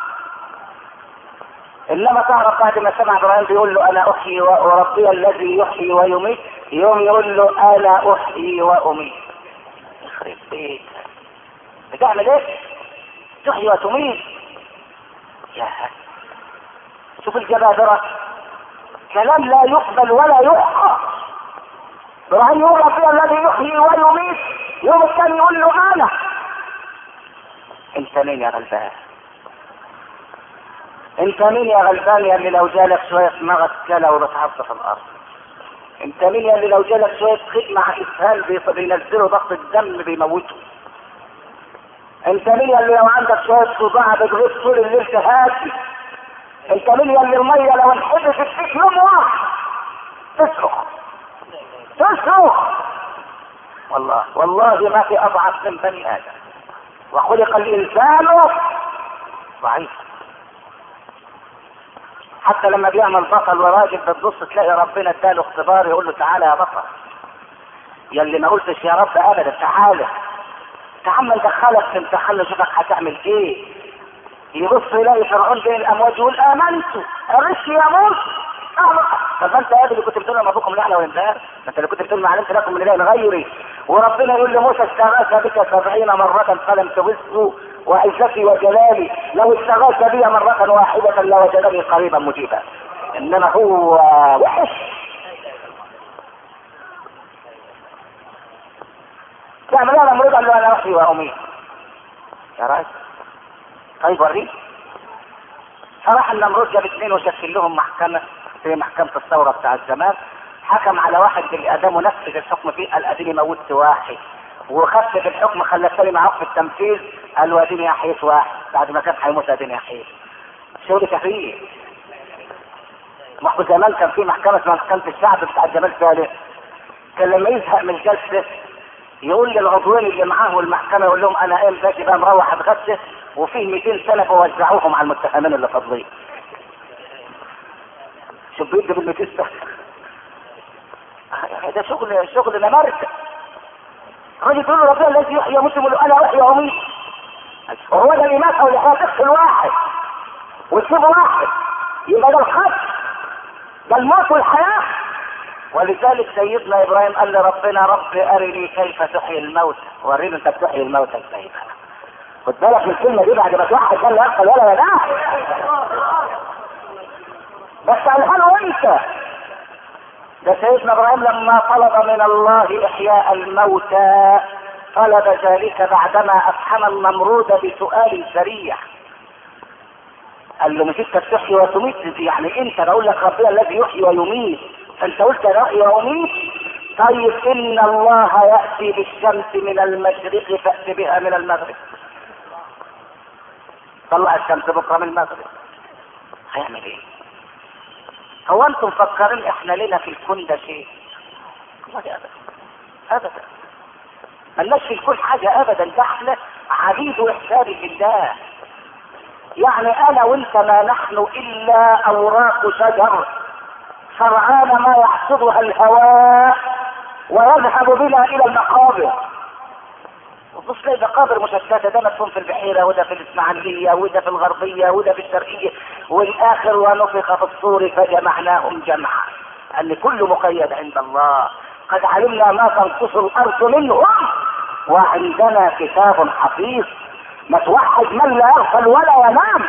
Speaker 3: انما تعرف بعد ما سمع ابراهيم بيقول له انا احيي وربي الذي يحيي ويميت يوم يقول له انا احيي واميت يخرب بيتك بتعمل ايه؟ تحيي وتميت يا شوف الجبابرة كلام لا يقبل ولا يحقق ابراهيم يقول ربي الذي يحيي ويميت يوم الثاني يقول له انا انت مين يا غلبان انت مين يا غلبان يا اللي لو جالك شويه مغص كلى وبتعض في الارض انت مين يا اللي لو جالك شويه خدمه مع اسهال بينزلوا ضغط الدم بيموته انت مين يا اللي لو عندك شويه صداع بتغيب طول الليل تهاتي انت مين يا اللي الميه لو انحبست فيك يوم واحد تصرخ تصرخ والله والله ما في اضعف من بني ادم وخلق الانسان ضعيف حتى لما بيعمل بطل وراجل بتبص تلاقي ربنا اداله اختبار يقول له تعالى يا بطل يا اللي ما قلتش يا رب ابدا تعالى تعال ندخلك في امتحان نشوفك هتعمل ايه يبص يلاقي فرعون بين الامواج يقول امنت ارش يا موسى طب انت يا اللي كنت بتقول لما ابوكم لعنه وانتهى انت اللي كنت بتقول ما علمت لكم من اله غيري وربنا يقول لموسى استغاث بك سبعين مرة فلم تغثه وعزتي وجلالي لو استغاث بي مرة واحدة لوجدني قريبا مجيبا انما هو وحش تعمل انا مريض قال له انا وحي وامي يا راجل طيب وريني فراح النمرود جاب اثنين وشكل لهم محكمة في محكمة الثورة بتاع الزمان حكم على واحد بالإعدام ونفذ الحكم فيه قال اديني موتت واحد وخفف الحكم خلى الثاني معاه في التنفيذ قال له اديني احييت واحد بعد ما كان هيموت اديني احييت شغل كفيل ما هو زمان كان في محكمة اسمها محكمة الشعب بتاع جمال صالح كان لما يزهق من الجلسة يقول للعضوين اللي معاه المحكمة يقول لهم انا قايم باجي بقى مروح اتغدى وفيه 200 سنة بوزعوهم على المتهمين اللي فاضلين شوف بيدي بال 200 سنة ده شغل شغل نمارسة الراجل يقول له ربنا الذي يحيي مسلم يقول له انا احيي واميت وهو ده اللي مات واللي تقتل واحد وتسيب واحد يبقى ده الخط ده الموت والحياة ولذلك سيدنا ابراهيم قال لربنا رب ارني كيف تحيي الموت وريني انت بتحيي الموت ازاي بقى خد بالك من الكلمه دي بعد ما توحد كان لا يقتل ولا لا بس قالها له انت ده سيدنا ابراهيم لما طلب من الله احياء الموتى طلب ذلك بعدما افحم النمرود بسؤال سريع قال له مش انت بتحيي وتميت يعني انت بقول لك ربنا الذي يحيي ويميت فانت قلت انا احيي واميت طيب ان الله ياتي بالشمس من المشرق فات بها من المغرب طلع الشمس بكره من المغرب هيعمل ايه هو انتم مفكرين احنا لنا في الكون ده شيء والله ابدا ابدا ملناش في الكون حاجه ابدا ده احنا عبيد واحسان لله يعني انا وانت ما نحن الا اوراق شجر فرعان ما يحصدها الهواء ويذهب بنا الى المقابر
Speaker 1: تبص تلاقي مقابر مشتتة ده مدفون في البحيرة وده في الإسماعيلية وده في الغربية وده في الشرقية والآخر ونفخ في الصور فجمعناهم جمعا أن كل مقيد عند الله قد علمنا ما تنقص الأرض منهم وعندنا كتاب حفيظ ما توحد من لا يغفل ولا ينام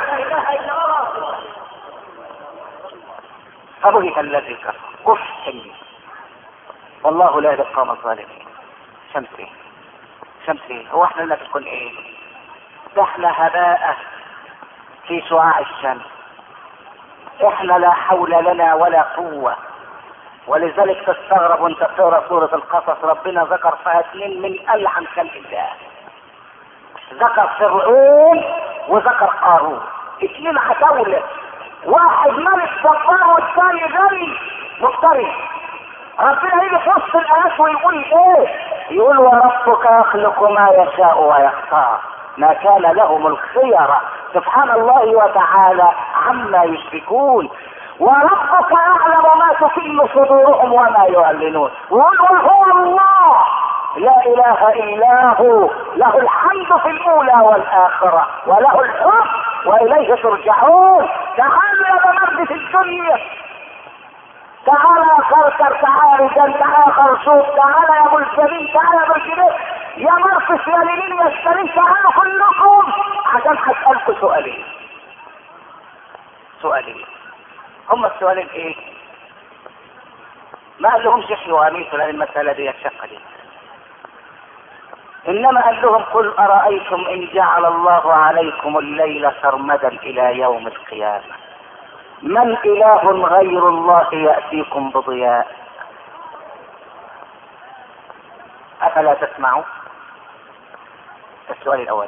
Speaker 1: فبهت الذي كفر كفح والله لا يهدي القوم الظالمين شمسي شمسي هو احنا لنا تكون ايه ده احنا هباء في شعاع الشمس احنا لا حول لنا ولا قوة ولذلك تستغرب وانت بتقرا سورة القصص ربنا ذكر فيها اثنين من ألعن خلق الله ذكر فرعون وذكر قارون اثنين عتاولة واحد ملك جبار والثاني غني مفتري ربنا يجي في وسط الايات ويقول ايه يقول وربك يخلق ما يشاء ويختار ما كان لهم الخيرة سبحان الله وتعالى عما يشركون وربك يعلم ما تكل صدورهم وما يعلنون وقل وهو الله لا اله الا هو له الحمد في الاولى والاخرة وله الحكم واليه ترجعون تعالوا يا بمرد في الدنيا تعالى يا خركر تعالى رجال تعالى خرشوف تعالى يا ابو الجليل تعالى يا ابو الجليل يا مرقس يا ليلين يا السليم تعالوا كلكم عشان هسألكم سؤالين سؤالين هم السؤالين ايه ما قال لهمش احيوا اميتوا لان المسألة دي الشقة دي انما قال لهم قل ارأيتم ان جعل الله عليكم الليل سرمدا الى يوم القيامة من اله غير الله يأتيكم بضياء افلا تسمعوا السؤال الاول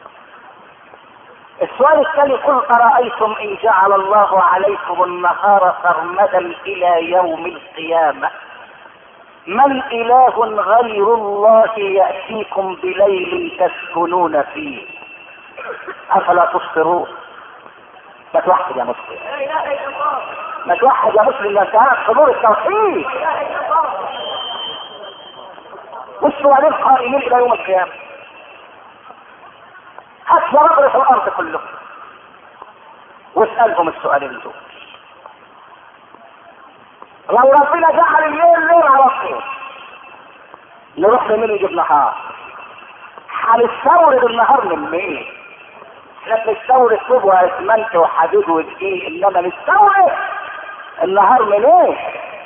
Speaker 1: السؤال الثاني قل أرأيتم إن جعل الله عليكم النهار سرمدا إلى يوم القيامة من إله غير الله يأتيكم بليل تسكنون فيه أفلا تبصرون ما توحد يا مسلم ما توحد يا مسلم ما انتهى حضور التوحيد والسؤالين قائمين إلى يوم القيامة حتى نضرب الارض كلهم واسألهم السؤالين دول لو ربنا جعل الليل ليل على طول نروح لمين يجيب نهار هنستورد النهار من مين احنا بنستورد طوب واسمنت وحديد ودقيق انما نستورد النهار من ايه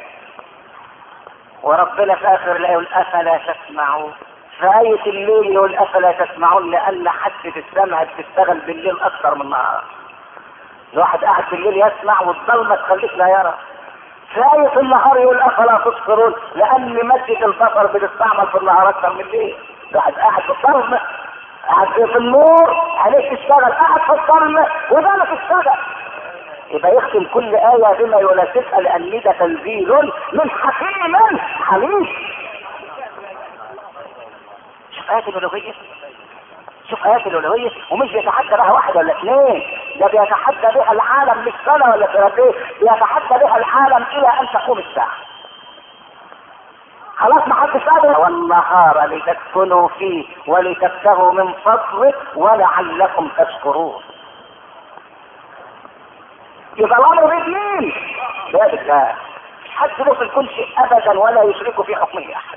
Speaker 1: وربنا في اخر الايه يقول افلا تسمعون في آية الليل يقول أفلا تسمعون لأن حاسة السمع بتشتغل بالليل أكثر من النهار. الواحد قاعد بالليل يسمع والظلمة تخليك لا يرى. في آية النهار يقول أفلا تبصرون لأن مادة البصر بتستعمل في النهار أكثر من الليل. الواحد قاعد في الظلمة قاعد في النور عليك تشتغل قاعد في الظلمة وذلك تشتغل. يبقى يختم كل آية بما يناسبها لأن ده تنزيل من حكيم حليم. شوف آيات الألوهية شوف آيات الألوهية ومش بيتحدى بها واحد ولا اثنين ده بيتحدى بها العالم مش سنة ولا سنتين بيتحدى بها العالم إلى أن تقوم الساعة خلاص ما حدش قادر والنهار لتسكنوا فيه ولتبتغوا من فضله ولعلكم تشكرون يبقى الامر باثنين لا بالله مش حد له في الكل شيء ابدا ولا يشرك في حكمه احد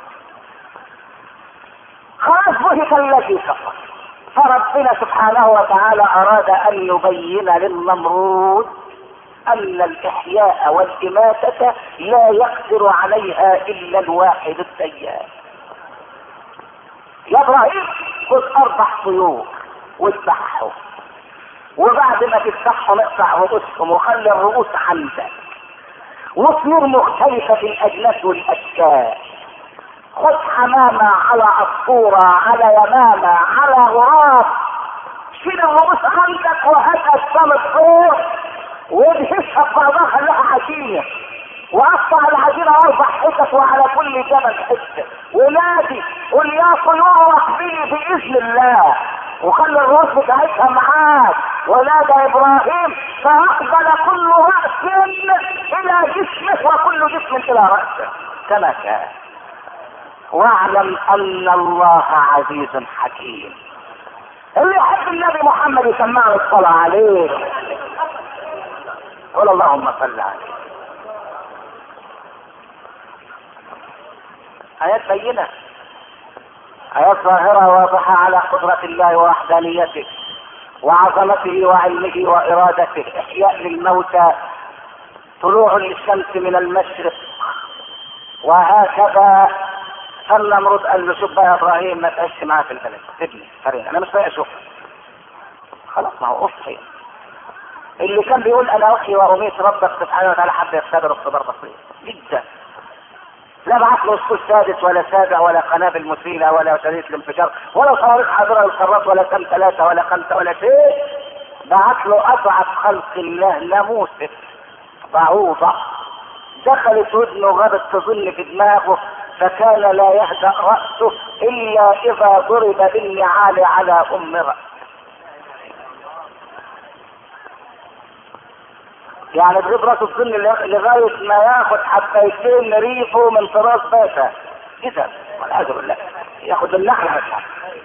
Speaker 1: خلاص بهت الذي كفر فربنا سبحانه وتعالى اراد ان يبين للنمرود ان الاحياء والاماتة لا يقدر عليها الا الواحد الديان يا ابراهيم خذ اربع طيور واذبحهم وبعد ما تذبحهم اقطع رؤوسهم وخلي الرؤوس عندك وطيور مختلفة في الاجناس والاشكال خذ حمامة على عصفورة على يمامة على غراب شيل الرؤوس عندك وهات اجسام الطيور وادهسها ببعضها خليها عجينة وقطع العجينة اربع حتت وعلى كل جبل حتة ونادي قل يا طيور احملي باذن الله وخلي الرؤوس بتاعتها معاك ونادى ابراهيم فاقبل كل رأس الى جسمه وكل جسم الى رأسه كما كان واعلم ان الله عزيز حكيم اللي يحب النبي محمد يسمعه الصلاة عليه قول اللهم صل عليه آيات بينة آيات ظاهرة واضحة على قدرة الله ووحدانيته وعظمته وعلمه وإرادته إحياء للموتى طلوع للشمس من المشرق وهكذا فالنمرود قال له شوف بقى يا ابراهيم ما تعيش معاه في البلد سيبني فرينا انا مش رايح اشوف خلاص ما هو احصي اللي كان بيقول انا احيي واميت ربك سبحانه وتعالى حب يختبر اختبار بسيط جدا لا بعت له اسطول سادس ولا سابع ولا قنابل مثيره ولا شريط الانفجار ولا صواريخ حاضره للقارات ولا كم ثلاثه ولا خمسه ولا شيء بعت له اضعف خلق الله ناموسه بعوضه دخلت ودنه غابت تظل في دماغه فكان لا يهدأ رأسه إلا إذا ضرب بالنعال على أم رأسه يعني تغيب راسه الظل لغاية ما ياخد حبيتين ريفه من طراز باشا كده والعياذ بالله ياخد النحلة بتاعته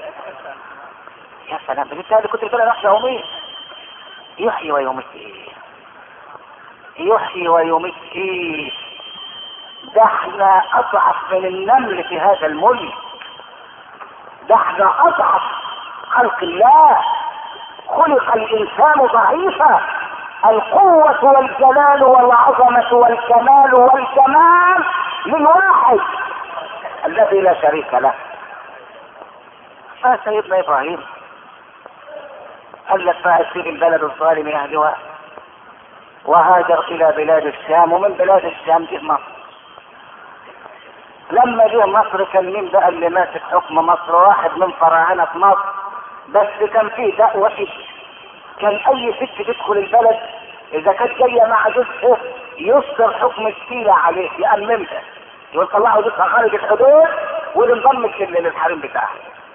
Speaker 1: يا سلام بالتالي كنت بتقول يحيى يومين يحيي ويميت ايه يحيي ويميت ايه ده احنا اضعف من النمل في هذا الملك ده احنا اضعف خلق الله خلق الانسان ضعيفا القوة والجلال والعظمة والكمال والجمال للواحد الذي لا شريك له فسيدنا ابراهيم قال لك فاسير البلد الظالم اهلها وهاجر الى بلاد الشام ومن بلاد الشام جه مصر لما جه مصر كان مين بقى اللي ماسك حكم مصر واحد من فراعنة مصر بس كان فيه داء وحش كان اي ست تدخل البلد اذا كانت جايه مع جوزها يصدر حكم السيرة عليه يأممها يقول طلعوا جوزها خارج الحدود وانضمت للحريم بتاعها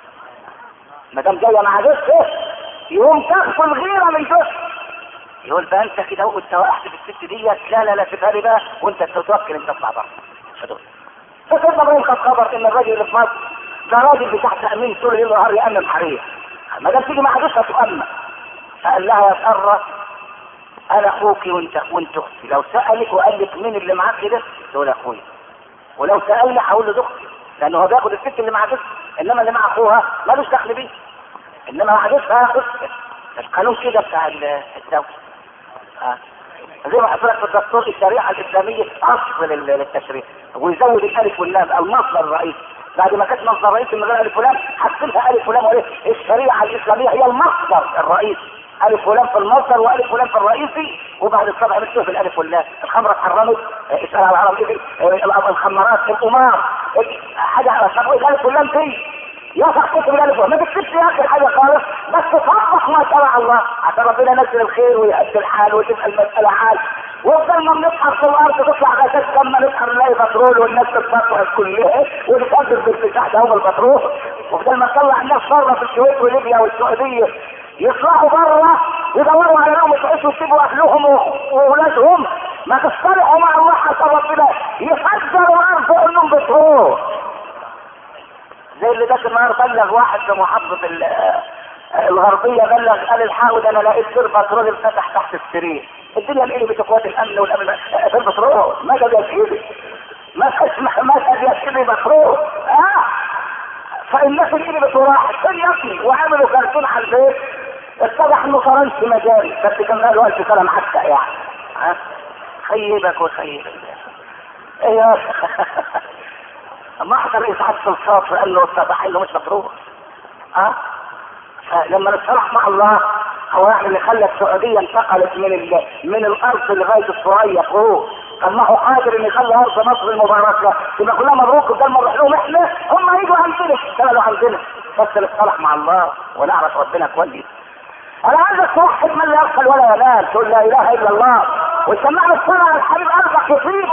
Speaker 1: ما دام جايه مع جوزها يقوم تاخد الغيره من جوزها يقول بقى انت كده وانت وقعت في الست ديت لا لا لا سيبها لي بقى وانت تتوكل انت تطلع بره حدود فسيدنا ابراهيم خد خبر ان الراجل اللي في مصر ده راجل بتاع تامين طول الليل والنهار يامن حريق ما دام تيجي مع جوزها تؤمن فقال لها يا ساره انا اخوك وانت وانت اختي لو سالك وقال لك مين اللي معاك كده تقول اخويا ولو سالني هقول له اختي لانه هو بياخد الست اللي مع جوزها انما اللي مع اخوها ملوش دخل بيه انما مع جوزها اختي القانون كده بتاع الدوله آه. زي ما حصلت في الدستور الشريعه الاسلاميه اصل للتشريع ويزود الالف واللام المصدر الرئيسي بعد ما كانت مصدر رئيسي من غير الف ولام حسبها الف ولام وايه الشريعه الاسلاميه هي المصدر الرئيسي الف ولام في المصدر والف ولام في الرئيسي وبعد السبع بتشوف في الالف واللام الخمره اتحرمت اسال على العرب ايه الخمرات القمار حاجه على طب ايه الالف واللام دي يا كتب الالف ما تكتبش يا اخي حاجه خالص بس تطبق ما شرع الله عشان ربنا ينزل الخير ويهدي الحال وتبقى المساله حال وبدل ما بنسحر في الارض تطلع غازات لما نسحر نلاقي بترول والناس تتفتح كلها ونتقدم بالفتاح ده هو البترول وبدل ما نطلع الناس بره في الكويت وليبيا والسعوديه يطلعوا بره يدوروا على لهم يعيشوا ويسيبوا اهلهم واولادهم ما تصطلحوا مع الله حتى ربنا يفجروا الارض انهم بترول زي اللي ذاك النهار بلغ واحد في محافظه الغربيه بلغ قال الحاول انا لقيت سير بترول انفتح تحت السرير الدنيا انقلبت قوات الامن والامن في البترول ما جاب يا سيدي ما اسمع ما جاب يا سيدي بترول اه فالناس انقلبت وراحت فين يا ابني وعملوا كرتون على البيت اتضح انه فرنسي مجاري بس كان قالوا الف كلام حتى يعني ها خيبك وخيبك ايه يا ما حضر اسعاد سلطات قال له اتضح انه مش مفروض ها فلما نتصالح مع الله هو يعني اللي خلى السعودية انتقلت من ال... من الارض لغاية الصغير فوق طب ما هو قادر ان يخلي ارض مصر المباركة تبقى كلها مبروك بدل ما نروح لهم احنا هم يجوا عندنا يشتغلوا عندنا بس نتصالح مع الله ونعرف ربنا كويس انا عايزك توحد من لا يغفل ولا ينام تقول لا اله الا الله وسمعنا الصلاة على الحبيب قلبك يطيب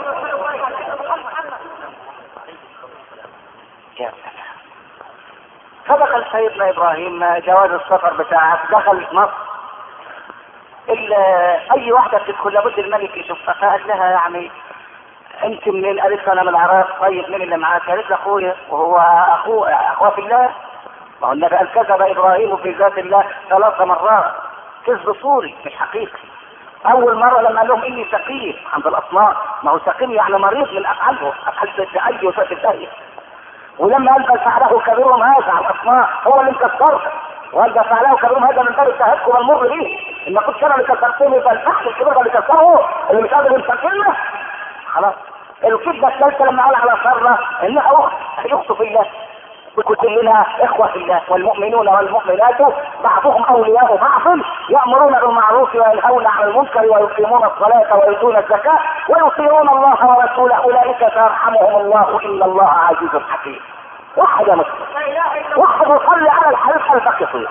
Speaker 1: يا سلام فدخل سيدنا ابراهيم جواز السفر بتاعك دخل مصر الا اي واحده تدخل لابد الملك يشوفها فقال لها يعني انت منين قالت له انا من العراق طيب مين اللي معاك قالت له اخويا وهو اخوه اخوه في الله ما هو النبي قال كذب ابراهيم في ذات الله ثلاث مرات كذب صوري مش حقيقي اول مره لما قال لهم اني سقيم عند الاصنام ما هو سقيم يعني مريض من افعالهم افعال تتأيي وتتأيي ولما قال بل فعله كبيرهم هذا على الاصنام هو اللي مكسرها وقال بل فعله كبيرهم هذا من باب التهكم المر به ان كنت انا اللي كسرتني فالفحل الكبير اللي كسره اللي مش قادر يمسكنا خلاص الكذبه الثالثه لما قال على سره انها اخت اخت في الله وكلنا اخوة في الله والمؤمنون والمؤمنات بعضهم اولياء بعض يأمرون بالمعروف وينهون عن المنكر ويقيمون الصلاة ويؤتون الزكاة ويطيعون الله ورسوله اولئك سيرحمهم الله ان الله عزيز حكيم واحد يا مسلم واحد يصلي على الحديث البقي فيه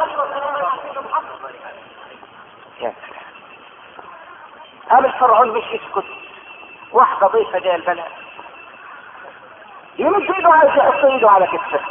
Speaker 1: قام الفرعون مش يسكت واحدة ضيفة جاية البلد يمد ايده عايز يحط ايده على كتفه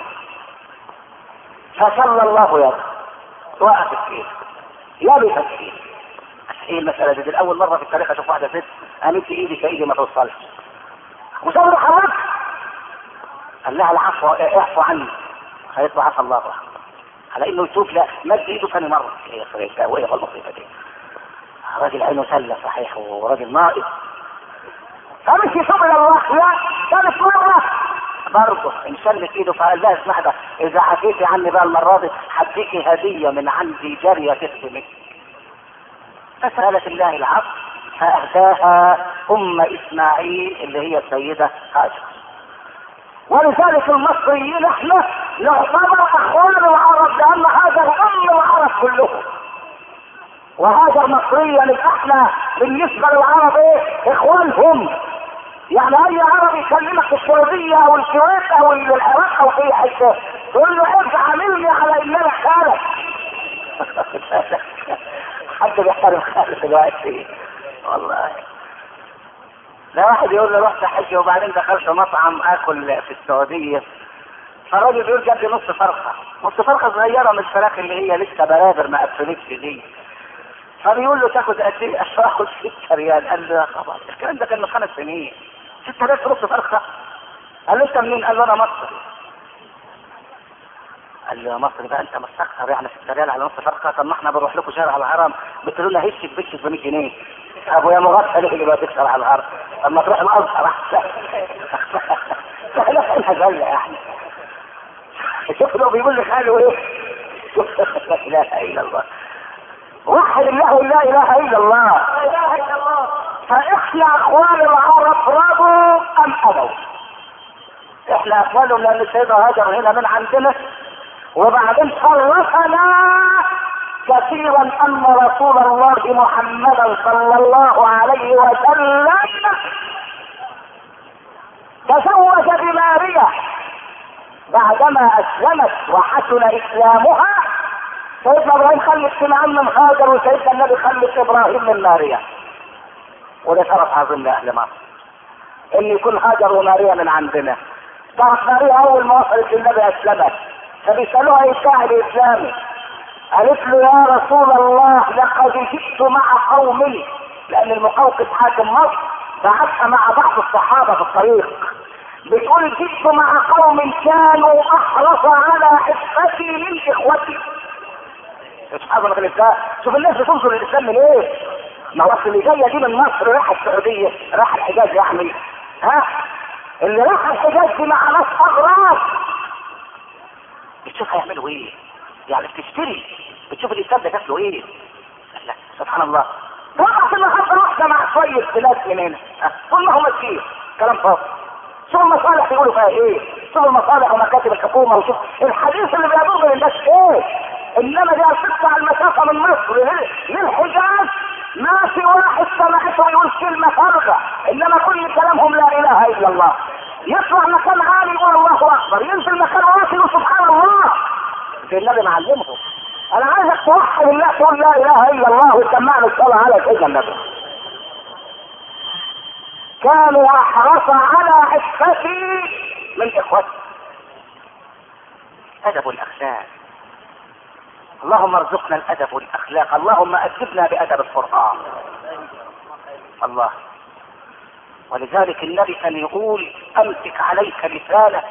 Speaker 1: فصلى الله يده وقفت فيه لبست فيه ايه المسألة دي, دي الأول مرة في التاريخ أشوف واحدة ست قامت ايدي في ايدي ما توصلش وصبر حضرتك قال لها العفو اعفو عني قالت له عفى الله عنه على انه يشوف لا مد ايده ثاني مرة ايه يا وايه المصيبة دي راجل عينه سلة صحيح وراجل ناقص فمش يتوب الى الله لا ثالث مرة برضه انشلت ايده فقال لها اسمع ده اذا حكيتي عني بقى المرة دي هديكي هدية من عندي جارية تخدمك فسألت الله العفو فأهداها أم إسماعيل اللي هي السيدة هاجر ولذلك المصريين احنا نعتبر اخوان العرب لان هاجر ام العرب كلهم وهاجر مصريا يبقى احنا بالنسبه للعرب ايه اخوانهم يعني اي عربي يكلمك في السعوديه او الكويت او العراق او في اي حته تقول له ارجع عاملني على ان انا خالك حد بيحترم خالك دلوقتي والله لا واحد يقول له رحت حج وبعدين دخلت مطعم اكل في السعوديه فالراجل بيقول جاب لي نص فرخه نص فرخه صغيره من الفراخ اللي هي لسه برابر ما قفلتش دي فبيقول له تاخد قد ايه؟ قال له اخد 6 ريال قال له يا خبر الكلام ده كان من خمس سنين 6000 نص فرخه قال له انت منين؟ قال له انا مصري قال له يا مصري بقى انت مستكثر يعني 6 ريال على نص فرخه طب ما احنا بنروح لكم شارع الهرم بتقولوا لنا هشك بشك ب 100 جنيه ابويا مغفل اللي بقى تكسر على الهرم طب ما تروح الازهر احسن احنا احنا غاليه يعني شوف له بيقول لي خاله ايه شوف لا اله الا الله وحد الله لا اله الا الله
Speaker 2: لا اله الا الله
Speaker 1: فاحنا اخوان العرب رضوا ام ابوا احنا اخوانهم لان السيدة هاجر هنا من عندنا وبعدين شرفنا كثيرا ان رسول الله محمدا صلى الله عليه وسلم تزوج بمارية بعدما اسلمت وحسن اسلامها سيدنا ابراهيم خلف من عم هاجر وسيدنا النبي خلف ابراهيم من ماريا وده شرف عظيم لاهل مصر ان يكون هاجر وماريا من عندنا تعرف ماريا اول ما وصلت للنبي اسلمت فبيسالوها ايه الشاهد الاسلامي قالت له يا رسول الله لقد جئت مع قومي لان المقوقس حاكم مصر بعثها مع بعض الصحابه في الطريق بتقول جئت مع قوم كانوا احرص على عفتي من اخوتي اصحاب الاسلام شوف الناس بتنظر للاسلام من ايه؟ ما هو اللي جايه دي من مصر راح السعوديه راح الحجاز يعني ها اللي راح الحجاز دي مع ناس اغراب بتشوف هيعملوا ايه؟ يعني بتشتري بتشوف الاسلام ده شكله ايه؟ لا سبحان الله وقت النهارده واحده مع شويه بلاد من هنا طول ما هم ماشيين كلام فاضي شوف المصالح بيقولوا فيها ايه شوف المصالح ومكاتب الحكومه وشوف الحديث اللي بيدور بين الناس ايه انما دي هتقطع المسافه من مصر للحجاز ما في واحد سمعته يقول كلمه فارغه انما كل كلامهم لا اله الا الله يطلع مكان عالي يقول الله اكبر ينزل مكان واطي يقول سبحان الله زي النبي معلمهم انا عايزك توحد الله تقول لا اله الا الله وتسمعني الصلاه على سيدنا النبي كانوا احرص على عفتي من اخوتي ادب الاخلاق اللهم ارزقنا الادب والاخلاق اللهم ادبنا بادب القران الله ولذلك النبي كان يقول امسك عليك لسانك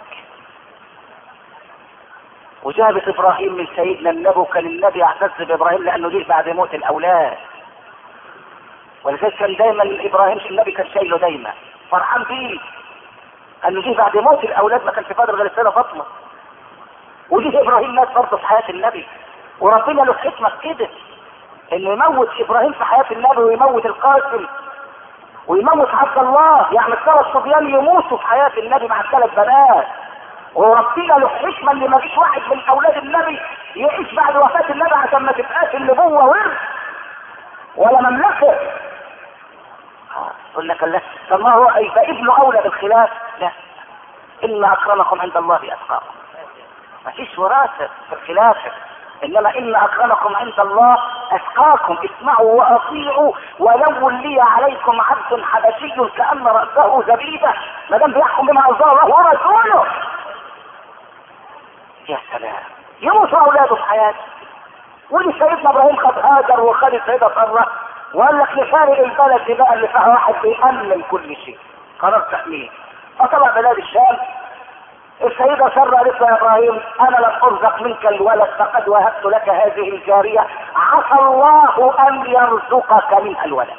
Speaker 1: وجابت ابراهيم من سيدنا النبي وكان النبي يعتز بابراهيم لانه جه بعد موت الاولاد ولذلك كان دايما ابراهيم النبي كان شايله دايما فرحان بيه انه جه بعد موت الاولاد ما كانش فاضل غير السيده فاطمه وجه ابراهيم مات برضه في حياه النبي وربنا له حكمه كده انه يموت ابراهيم في حياه النبي ويموت القاسم ويموت عبد الله يعني الثلاث صبيان يموتوا في حياه النبي مع الثلاث بنات وربنا له حكمه ان ما فيش واحد من اولاد النبي يعيش بعد وفاه النبي عشان ما تبقاش النبوه ورث ولا مملكه يقول لك لا طب ما هو يبقى ابنه اولى بالخلاف لا ان اكرمكم عند الله اتقاكم ما فيش وراثه في الخلافه انما ان اكرمكم عند الله اتقاكم اسمعوا واطيعوا ولو لي عليكم عبد حبشي كان راسه زبيبه ما دام بيحكم بما انزل الله ورسوله يا سلام يموت اولاده في حياته ولي سيدنا ابراهيم خد هاجر وخد السيده ساره وقال لك نفارق البلد دي بقى اللي فيها واحد بيأمن كل شيء قرار تأمين فطلع بلاد الشام السيدة سارة قالت له يا ابراهيم انا لم ارزق منك الولد فقد وهبت لك هذه الجارية عسى الله ان يرزقك منها الولد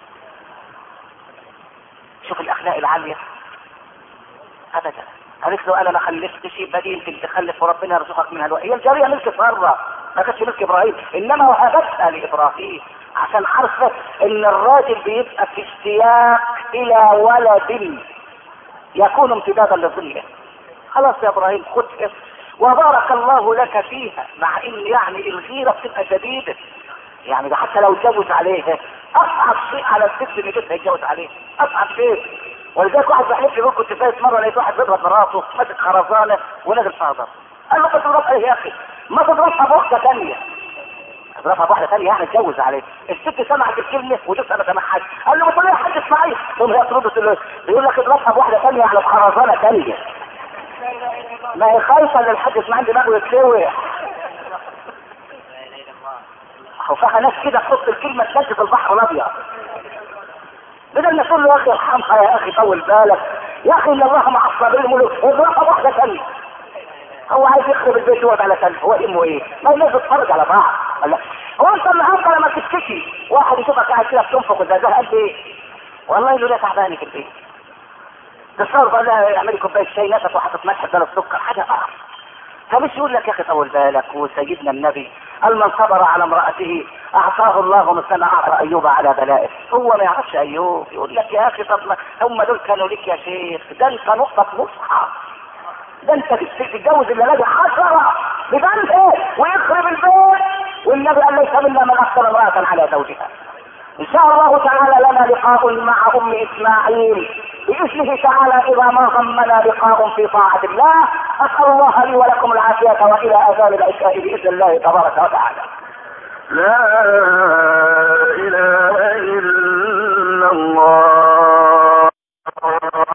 Speaker 1: شوف الاخلاق العالية ابدا قالت له انا ما خلفتش يبقى دي يمكن تخلف وربنا يرزقك منها الولد هي الجارية ملك سارة ما كانتش ملك ابراهيم انما وهبتها لابراهيم عشان عارفة ان الراجل بيبقى في اشتياق الى ولد يكون امتدادا لظله خلاص يا ابراهيم خدها وبارك الله لك فيها مع ان يعني الغيرة بتبقى شديدة يعني ده حتى لو اتجوز عليها اصعب شيء على الست ان جوزها يتجوز عليها اصعب شيء ولذلك واحد بحلف يقول كنت فايت مره لقيت واحد بيضرب مراته ماسك خرزانه ونازل فيها ضرب قال له تضربها ايه يا اخي ما تضربها بواحده ثانيه اضربها بواحده ثانيه يعني اتجوز عليه الست سمعت الكلمه وجوزها ما سمعهاش قال له ما تقول لي حد اسمعي ثم هي ترد تقول له بيقول لك اضربها بواحده ثانيه على خرزانه ثانيه ما هي خايفه ان الحد اسماعيل دماغه يتلوح وفيها ناس كده تحط الكلمه تنزل في البحر الابيض بدل ما تقول له يا اخي ارحمها يا اخي طول بالك يا اخي ان الله مع الصابرين يقول اضربها بواحده ثانيه هو عايز يخرب البيت يقعد على ثانيه هو يهمه ايه؟ ما الناس تتفرج على بعض ولا هو انت النهارده لما تشتكي واحد يشوفك قاعد كده بتنفق الزجاجه قد ايه؟ والله لولا تعباني في البيت تصور بقى لها اعملي كوبايه شاي نفس وحطت ملح بدل السكر حاجه قرف فمش يقول لك يا اخي طول بالك وسيدنا النبي قال من صبر على امرأته اعطاه الله مثل ما اعطى ايوب على بلائه هو ما يعرفش ايوب يقول لك يا اخي طب ما هم دول كانوا لك يا شيخ ده انت نقطة مصحف ده انت تتجوز اللي لاقي حشرة ببنته ويخرب البيت والنبي قال ليس منا من احسن امرأة على زوجها ان شاء الله تعالى لنا لقاء مع ام اسماعيل باذنه تعالى اذا ما ضمنا لقاء في طاعه الله اسال الله لي ولكم العافيه والى اذان العشاء باذن الله تبارك وتعالى.
Speaker 2: لا اله الا الله